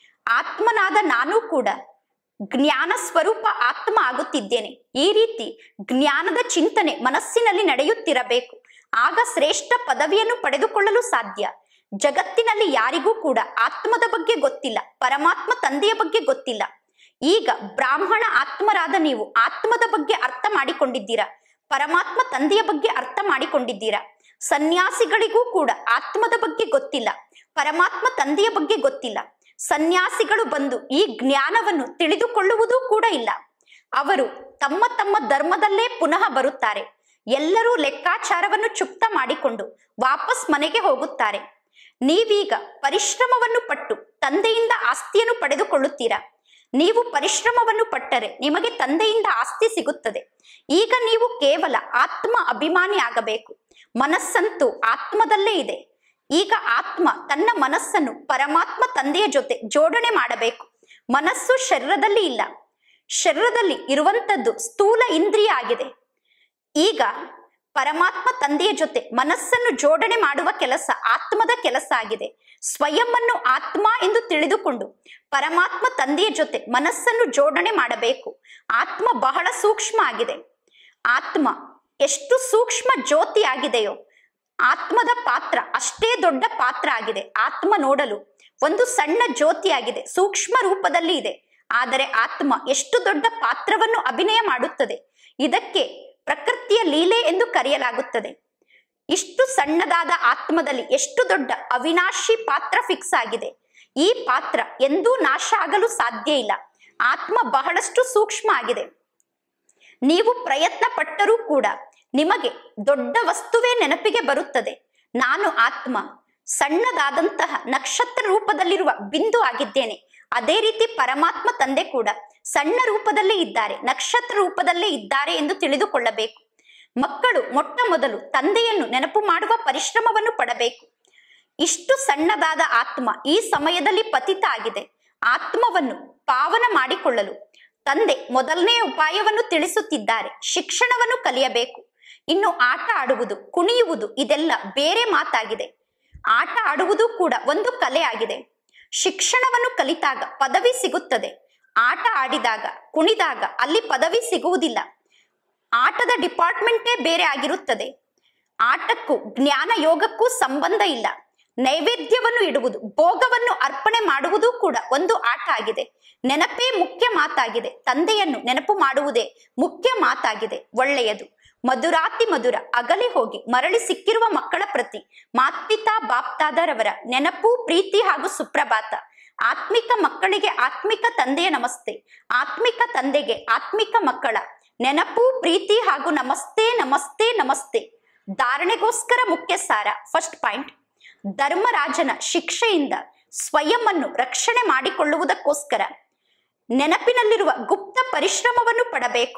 ಆತ್ಮನಾದ ನಾನು ಕೂಡ ಜ್ಞಾನ ಸ್ವರೂಪ ಆತ್ಮ ಆಗುತ್ತಿದ್ದೇನೆ ಈ ರೀತಿ ಜ್ಞಾನದ ಚಿಂತನೆ ಮನಸ್ಸಿನಲ್ಲಿ ನಡೆಯುತ್ತಿರಬೇಕು ಆಗ ಶ್ರೇಷ್ಠ ಪದವಿಯನ್ನು ಪಡೆದುಕೊಳ್ಳಲು ಸಾಧ್ಯ ಜಗತ್ತಿನಲ್ಲಿ ಯಾರಿಗೂ ಕೂಡ ಆತ್ಮದ ಬಗ್ಗೆ ಗೊತ್ತಿಲ್ಲ ಪರಮಾತ್ಮ ತಂದೆಯ ಬಗ್ಗೆ ಗೊತ್ತಿಲ್ಲ ಈಗ ಬ್ರಾಹ್ಮಣ ಆತ್ಮರಾದ ನೀವು ಆತ್ಮದ ಬಗ್ಗೆ ಅರ್ಥ ಮಾಡಿಕೊಂಡಿದ್ದೀರಾ ಪರಮಾತ್ಮ ತಂದೆಯ ಬಗ್ಗೆ ಅರ್ಥ ಮಾಡಿಕೊಂಡಿದ್ದೀರಾ ಸನ್ಯಾಸಿಗಳಿಗೂ ಕೂಡ ಆತ್ಮದ ಬಗ್ಗೆ ಗೊತ್ತಿಲ್ಲ ಪರಮಾತ್ಮ ತಂದೆಯ ಬಗ್ಗೆ ಗೊತ್ತಿಲ್ಲ ಸನ್ಯಾಸಿಗಳು ಬಂದು ಈ ಜ್ಞಾನವನ್ನು ತಿಳಿದುಕೊಳ್ಳುವುದೂ ಕೂಡ ಇಲ್ಲ ಅವರು ತಮ್ಮ ತಮ್ಮ ಧರ್ಮದಲ್ಲೇ ಪುನಃ ಬರುತ್ತಾರೆ ಎಲ್ಲರೂ ಲೆಕ್ಕಾಚಾರವನ್ನು ಚುಕ್ತ ಮಾಡಿಕೊಂಡು ವಾಪಸ್ ಮನೆಗೆ ಹೋಗುತ್ತಾರೆ ನೀವೀಗ ಪರಿಶ್ರಮವನ್ನು ಪಟ್ಟು ತಂದೆಯಿಂದ ಆಸ್ತಿಯನ್ನು ಪಡೆದುಕೊಳ್ಳುತ್ತೀರಾ ನೀವು ಪರಿಶ್ರಮವನ್ನು ಪಟ್ಟರೆ ನಿಮಗೆ ತಂದೆಯಿಂದ ಆಸ್ತಿ ಸಿಗುತ್ತದೆ ಈಗ ನೀವು ಕೇವಲ ಆತ್ಮ ಅಭಿಮಾನಿ ಆಗಬೇಕು ಮನಸ್ಸಂತೂ ಆತ್ಮದಲ್ಲೇ ಇದೆ ಈಗ ಆತ್ಮ ತನ್ನ ಮನಸ್ಸನ್ನು ಪರಮಾತ್ಮ ತಂದೆಯ ಜೊತೆ ಜೋಡಣೆ ಮಾಡಬೇಕು ಮನಸ್ಸು ಶರೀರದಲ್ಲಿ ಇಲ್ಲ ಶರೀರದಲ್ಲಿ ಇರುವಂತದ್ದು ಸ್ಥೂಲ ಇಂದ್ರಿಯ ಆಗಿದೆ ಈಗ ಪರಮಾತ್ಮ ತಂದೆಯ ಜೊತೆ ಮನಸ್ಸನ್ನು ಜೋಡಣೆ ಮಾಡುವ ಕೆಲಸ ಆತ್ಮದ ಕೆಲಸ ಆಗಿದೆ ಸ್ವಯಂವನ್ನು ಆತ್ಮ ಎಂದು ತಿಳಿದುಕೊಂಡು ಪರಮಾತ್ಮ ತಂದೆಯ ಜೊತೆ ಮನಸ್ಸನ್ನು ಜೋಡಣೆ ಮಾಡಬೇಕು ಆತ್ಮ ಬಹಳ ಸೂಕ್ಷ್ಮ ಆಗಿದೆ ಆತ್ಮ ಎಷ್ಟು ಸೂಕ್ಷ್ಮ ಜ್ಯೋತಿ ಆಗಿದೆಯೋ ಆತ್ಮದ ಪಾತ್ರ ಅಷ್ಟೇ ದೊಡ್ಡ ಪಾತ್ರ ಆಗಿದೆ ಆತ್ಮ ನೋಡಲು ಒಂದು ಸಣ್ಣ ಜ್ಯೋತಿ ಆಗಿದೆ ಸೂಕ್ಷ್ಮ ರೂಪದಲ್ಲಿ ಇದೆ ಆದರೆ ಆತ್ಮ ಎಷ್ಟು ದೊಡ್ಡ ಪಾತ್ರವನ್ನು ಅಭಿನಯ ಮಾಡುತ್ತದೆ ಇದಕ್ಕೆ ಪ್ರಕೃತಿಯ ಲೀಲೆ ಎಂದು ಕರೆಯಲಾಗುತ್ತದೆ ಇಷ್ಟು ಸಣ್ಣದಾದ ಆತ್ಮದಲ್ಲಿ ಎಷ್ಟು ದೊಡ್ಡ ಅವಿನಾಶಿ ಪಾತ್ರ ಫಿಕ್ಸ್ ಆಗಿದೆ ಈ ಪಾತ್ರ ಎಂದೂ ನಾಶ ಆಗಲು ಸಾಧ್ಯ ಇಲ್ಲ ಆತ್ಮ ಬಹಳಷ್ಟು ಸೂಕ್ಷ್ಮ ಆಗಿದೆ ನೀವು ಪ್ರಯತ್ನ ಪಟ್ಟರೂ ಕೂಡ ನಿಮಗೆ ದೊಡ್ಡ ವಸ್ತುವೇ ನೆನಪಿಗೆ ಬರುತ್ತದೆ ನಾನು ಆತ್ಮ ಸಣ್ಣದಾದಂತಹ ನಕ್ಷತ್ರ ರೂಪದಲ್ಲಿರುವ ಬಿಂದು ಆಗಿದ್ದೇನೆ ಅದೇ ರೀತಿ ಪರಮಾತ್ಮ ತಂದೆ ಕೂಡ ಸಣ್ಣ ರೂಪದಲ್ಲೇ ಇದ್ದಾರೆ ನಕ್ಷತ್ರ ರೂಪದಲ್ಲೇ ಇದ್ದಾರೆ ಎಂದು ತಿಳಿದುಕೊಳ್ಳಬೇಕು ಮಕ್ಕಳು ಮೊಟ್ಟ ಮೊದಲು ತಂದೆಯನ್ನು ನೆನಪು ಮಾಡುವ ಪರಿಶ್ರಮವನ್ನು ಪಡಬೇಕು ಇಷ್ಟು ಸಣ್ಣದಾದ ಆತ್ಮ ಈ ಸಮಯದಲ್ಲಿ ಪತಿತ ಆಗಿದೆ ಆತ್ಮವನ್ನು ಪಾವನ ಮಾಡಿಕೊಳ್ಳಲು ತಂದೆ ಮೊದಲನೇ ಉಪಾಯವನ್ನು ತಿಳಿಸುತ್ತಿದ್ದಾರೆ ಶಿಕ್ಷಣವನ್ನು ಕಲಿಯಬೇಕು ಇನ್ನು ಆಟ ಆಡುವುದು ಕುಣಿಯುವುದು ಇದೆಲ್ಲ ಬೇರೆ ಮಾತಾಗಿದೆ ಆಟ ಆಡುವುದು ಕೂಡ ಒಂದು ಕಲೆ ಆಗಿದೆ ಶಿಕ್ಷಣವನ್ನು ಕಲಿತಾಗ ಪದವಿ ಸಿಗುತ್ತದೆ ಆಟ ಆಡಿದಾಗ ಕುಣಿದಾಗ ಅಲ್ಲಿ ಪದವಿ ಸಿಗುವುದಿಲ್ಲ ಆಟದ ಡಿಪಾರ್ಟ್ಮೆಂಟೇ ಬೇರೆ ಆಗಿರುತ್ತದೆ ಆಟಕ್ಕೂ ಜ್ಞಾನ ಯೋಗಕ್ಕೂ ಸಂಬಂಧ ಇಲ್ಲ ನೈವೇದ್ಯವನ್ನು ಇಡುವುದು ಭೋಗವನ್ನು ಅರ್ಪಣೆ ಮಾಡುವುದು ಕೂಡ ಒಂದು ಆಟ ಆಗಿದೆ ನೆನಪೇ ಮುಖ್ಯ ಮಾತಾಗಿದೆ ತಂದೆಯನ್ನು ನೆನಪು ಮಾಡುವುದೇ ಮುಖ್ಯ ಮಾತಾಗಿದೆ ಒಳ್ಳೆಯದು ಮಧುರಾತಿ ಮಧುರ ಅಗಲಿ ಹೋಗಿ ಮರಳಿ ಸಿಕ್ಕಿರುವ ಮಕ್ಕಳ ಪ್ರತಿ ಮಾತ್ಪಿತಾ ಬಾಪ್ತಾದರವರ ನೆನಪು ಪ್ರೀತಿ ಹಾಗೂ ಸುಪ್ರಭಾತ ಆತ್ಮಿಕ ಮಕ್ಕಳಿಗೆ ಆತ್ಮಿಕ ತಂದೆಯ ನಮಸ್ತೆ ಆತ್ಮಿಕ ತಂದೆಗೆ ಆತ್ಮಿಕ ಮಕ್ಕಳ ನೆನಪು ಪ್ರೀತಿ ಹಾಗೂ ನಮಸ್ತೆ ನಮಸ್ತೆ ನಮಸ್ತೆ ಧಾರಣೆಗೋಸ್ಕರ ಮುಖ್ಯ ಸಾರ ಫಸ್ಟ್ ಪಾಯಿಂಟ್ ಧರ್ಮರಾಜನ ಶಿಕ್ಷೆಯಿಂದ ಸ್ವಯಂ ಅನ್ನು ರಕ್ಷಣೆ ಮಾಡಿಕೊಳ್ಳುವುದಕ್ಕೋಸ್ಕರ ನೆನಪಿನಲ್ಲಿರುವ ಗುಪ್ತ ಪರಿಶ್ರಮವನ್ನು ಪಡಬೇಕು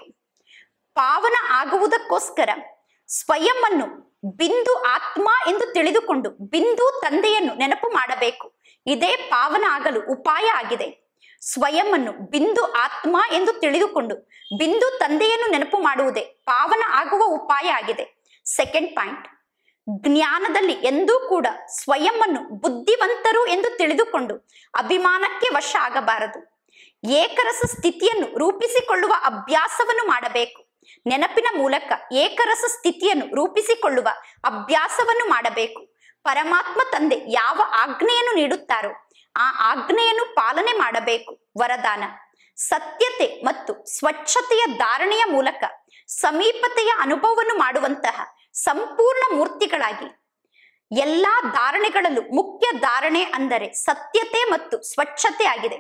ಪಾವನ ಆಗುವುದಕ್ಕೋಸ್ಕರ ಸ್ವಯಂ ಅನ್ನು ಬಿಂದು ಆತ್ಮ ಎಂದು ತಿಳಿದುಕೊಂಡು ಬಿಂದು ತಂದೆಯನ್ನು ನೆನಪು ಮಾಡಬೇಕು ಇದೇ ಪಾವನ ಆಗಲು ಉಪಾಯ ಆಗಿದೆ ಸ್ವಯಂ ಅನ್ನು ಬಿಂದು ಆತ್ಮ ಎಂದು ತಿಳಿದುಕೊಂಡು ಬಿಂದು ತಂದೆಯನ್ನು ನೆನಪು ಮಾಡುವುದೇ ಪಾವನ ಆಗುವ ಉಪಾಯ ಆಗಿದೆ ಸೆಕೆಂಡ್ ಪಾಯಿಂಟ್ ಜ್ಞಾನದಲ್ಲಿ ಎಂದೂ ಕೂಡ ಸ್ವಯಂ ಅನ್ನು ಬುದ್ಧಿವಂತರು ಎಂದು ತಿಳಿದುಕೊಂಡು ಅಭಿಮಾನಕ್ಕೆ ವಶ ಆಗಬಾರದು ಏಕರಸ ಸ್ಥಿತಿಯನ್ನು ರೂಪಿಸಿಕೊಳ್ಳುವ ಅಭ್ಯಾಸವನ್ನು ಮಾಡಬೇಕು ನೆನಪಿನ ಮೂಲಕ ಏಕರಸ ಸ್ಥಿತಿಯನ್ನು ರೂಪಿಸಿಕೊಳ್ಳುವ ಅಭ್ಯಾಸವನ್ನು ಮಾಡಬೇಕು ಪರಮಾತ್ಮ ತಂದೆ ಯಾವ ಆಜ್ಞೆಯನ್ನು ನೀಡುತ್ತಾರೋ ಆ ಆಜ್ಞೆಯನ್ನು ಪಾಲನೆ ಮಾಡಬೇಕು ವರದಾನ ಸತ್ಯತೆ ಮತ್ತು ಸ್ವಚ್ಛತೆಯ ಧಾರಣೆಯ ಮೂಲಕ ಸಮೀಪತೆಯ ಅನುಭವವನ್ನು ಮಾಡುವಂತಹ ಸಂಪೂರ್ಣ ಮೂರ್ತಿಗಳಾಗಿ ಎಲ್ಲಾ ಧಾರಣೆಗಳಲ್ಲೂ ಮುಖ್ಯ ಧಾರಣೆ ಅಂದರೆ ಸತ್ಯತೆ ಮತ್ತು ಸ್ವಚ್ಛತೆ ಆಗಿದೆ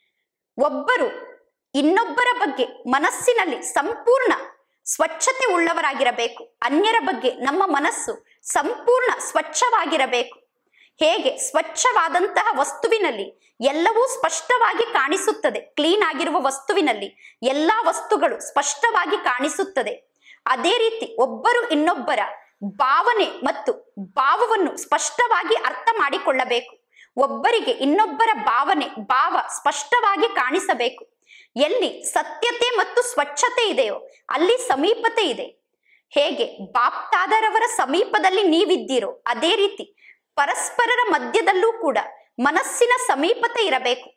ಒಬ್ಬರು ಇನ್ನೊಬ್ಬರ ಬಗ್ಗೆ ಮನಸ್ಸಿನಲ್ಲಿ ಸಂಪೂರ್ಣ ಸ್ವಚ್ಛತೆ ಉಳ್ಳವರಾಗಿರಬೇಕು ಅನ್ಯರ ಬಗ್ಗೆ ನಮ್ಮ ಮನಸ್ಸು ಸಂಪೂರ್ಣ ಸ್ವಚ್ಛವಾಗಿರಬೇಕು ಹೇಗೆ ಸ್ವಚ್ಛವಾದಂತಹ ವಸ್ತುವಿನಲ್ಲಿ ಎಲ್ಲವೂ ಸ್ಪಷ್ಟವಾಗಿ ಕಾಣಿಸುತ್ತದೆ ಕ್ಲೀನ್ ಆಗಿರುವ ವಸ್ತುವಿನಲ್ಲಿ ಎಲ್ಲಾ ವಸ್ತುಗಳು ಸ್ಪಷ್ಟವಾಗಿ ಕಾಣಿಸುತ್ತದೆ ಅದೇ ರೀತಿ ಒಬ್ಬರು ಇನ್ನೊಬ್ಬರ ಭಾವನೆ ಮತ್ತು ಭಾವವನ್ನು ಸ್ಪಷ್ಟವಾಗಿ ಅರ್ಥ ಮಾಡಿಕೊಳ್ಳಬೇಕು ಒಬ್ಬರಿಗೆ ಇನ್ನೊಬ್ಬರ ಭಾವನೆ ಭಾವ ಸ್ಪಷ್ಟವಾಗಿ ಕಾಣಿಸಬೇಕು ಎಲ್ಲಿ ಸತ್ಯತೆ ಮತ್ತು ಸ್ವಚ್ಛತೆ ಇದೆಯೋ ಅಲ್ಲಿ ಸಮೀಪತೆ ಇದೆ ಹೇಗೆ ಬಾಪ್ತಾದರವರ ಸಮೀಪದಲ್ಲಿ ನೀವಿದ್ದೀರೋ ಅದೇ ರೀತಿ ಪರಸ್ಪರರ ಮಧ್ಯದಲ್ಲೂ ಕೂಡ ಮನಸ್ಸಿನ ಸಮೀಪತೆ ಇರಬೇಕು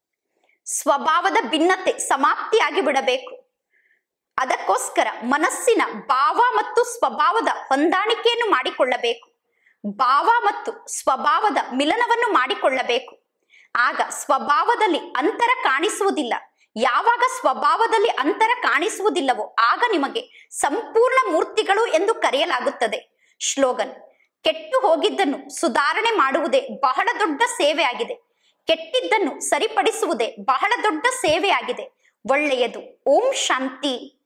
ಸ್ವಭಾವದ ಭಿನ್ನತೆ ಸಮಾಪ್ತಿಯಾಗಿ ಬಿಡಬೇಕು ಅದಕ್ಕೋಸ್ಕರ ಮನಸ್ಸಿನ ಭಾವ ಮತ್ತು ಸ್ವಭಾವದ ಹೊಂದಾಣಿಕೆಯನ್ನು ಮಾಡಿಕೊಳ್ಳಬೇಕು ಭಾವ ಮತ್ತು ಸ್ವಭಾವದ ಮಿಲನವನ್ನು ಮಾಡಿಕೊಳ್ಳಬೇಕು ಆಗ ಸ್ವಭಾವದಲ್ಲಿ ಅಂತರ ಕಾಣಿಸುವುದಿಲ್ಲ ಯಾವಾಗ ಸ್ವಭಾವದಲ್ಲಿ ಅಂತರ ಕಾಣಿಸುವುದಿಲ್ಲವೋ ಆಗ ನಿಮಗೆ ಸಂಪೂರ್ಣ ಮೂರ್ತಿಗಳು ಎಂದು ಕರೆಯಲಾಗುತ್ತದೆ ಶ್ಲೋಗನ್ ಕೆಟ್ಟು ಹೋಗಿದ್ದನ್ನು ಸುಧಾರಣೆ ಮಾಡುವುದೇ ಬಹಳ ದೊಡ್ಡ ಸೇವೆ ಆಗಿದೆ ಕೆಟ್ಟಿದ್ದನ್ನು ಸರಿಪಡಿಸುವುದೇ ಬಹಳ ದೊಡ್ಡ ಸೇವೆ ಆಗಿದೆ ಒಳ್ಳೆಯದು ಓಂ ಶಾಂತಿ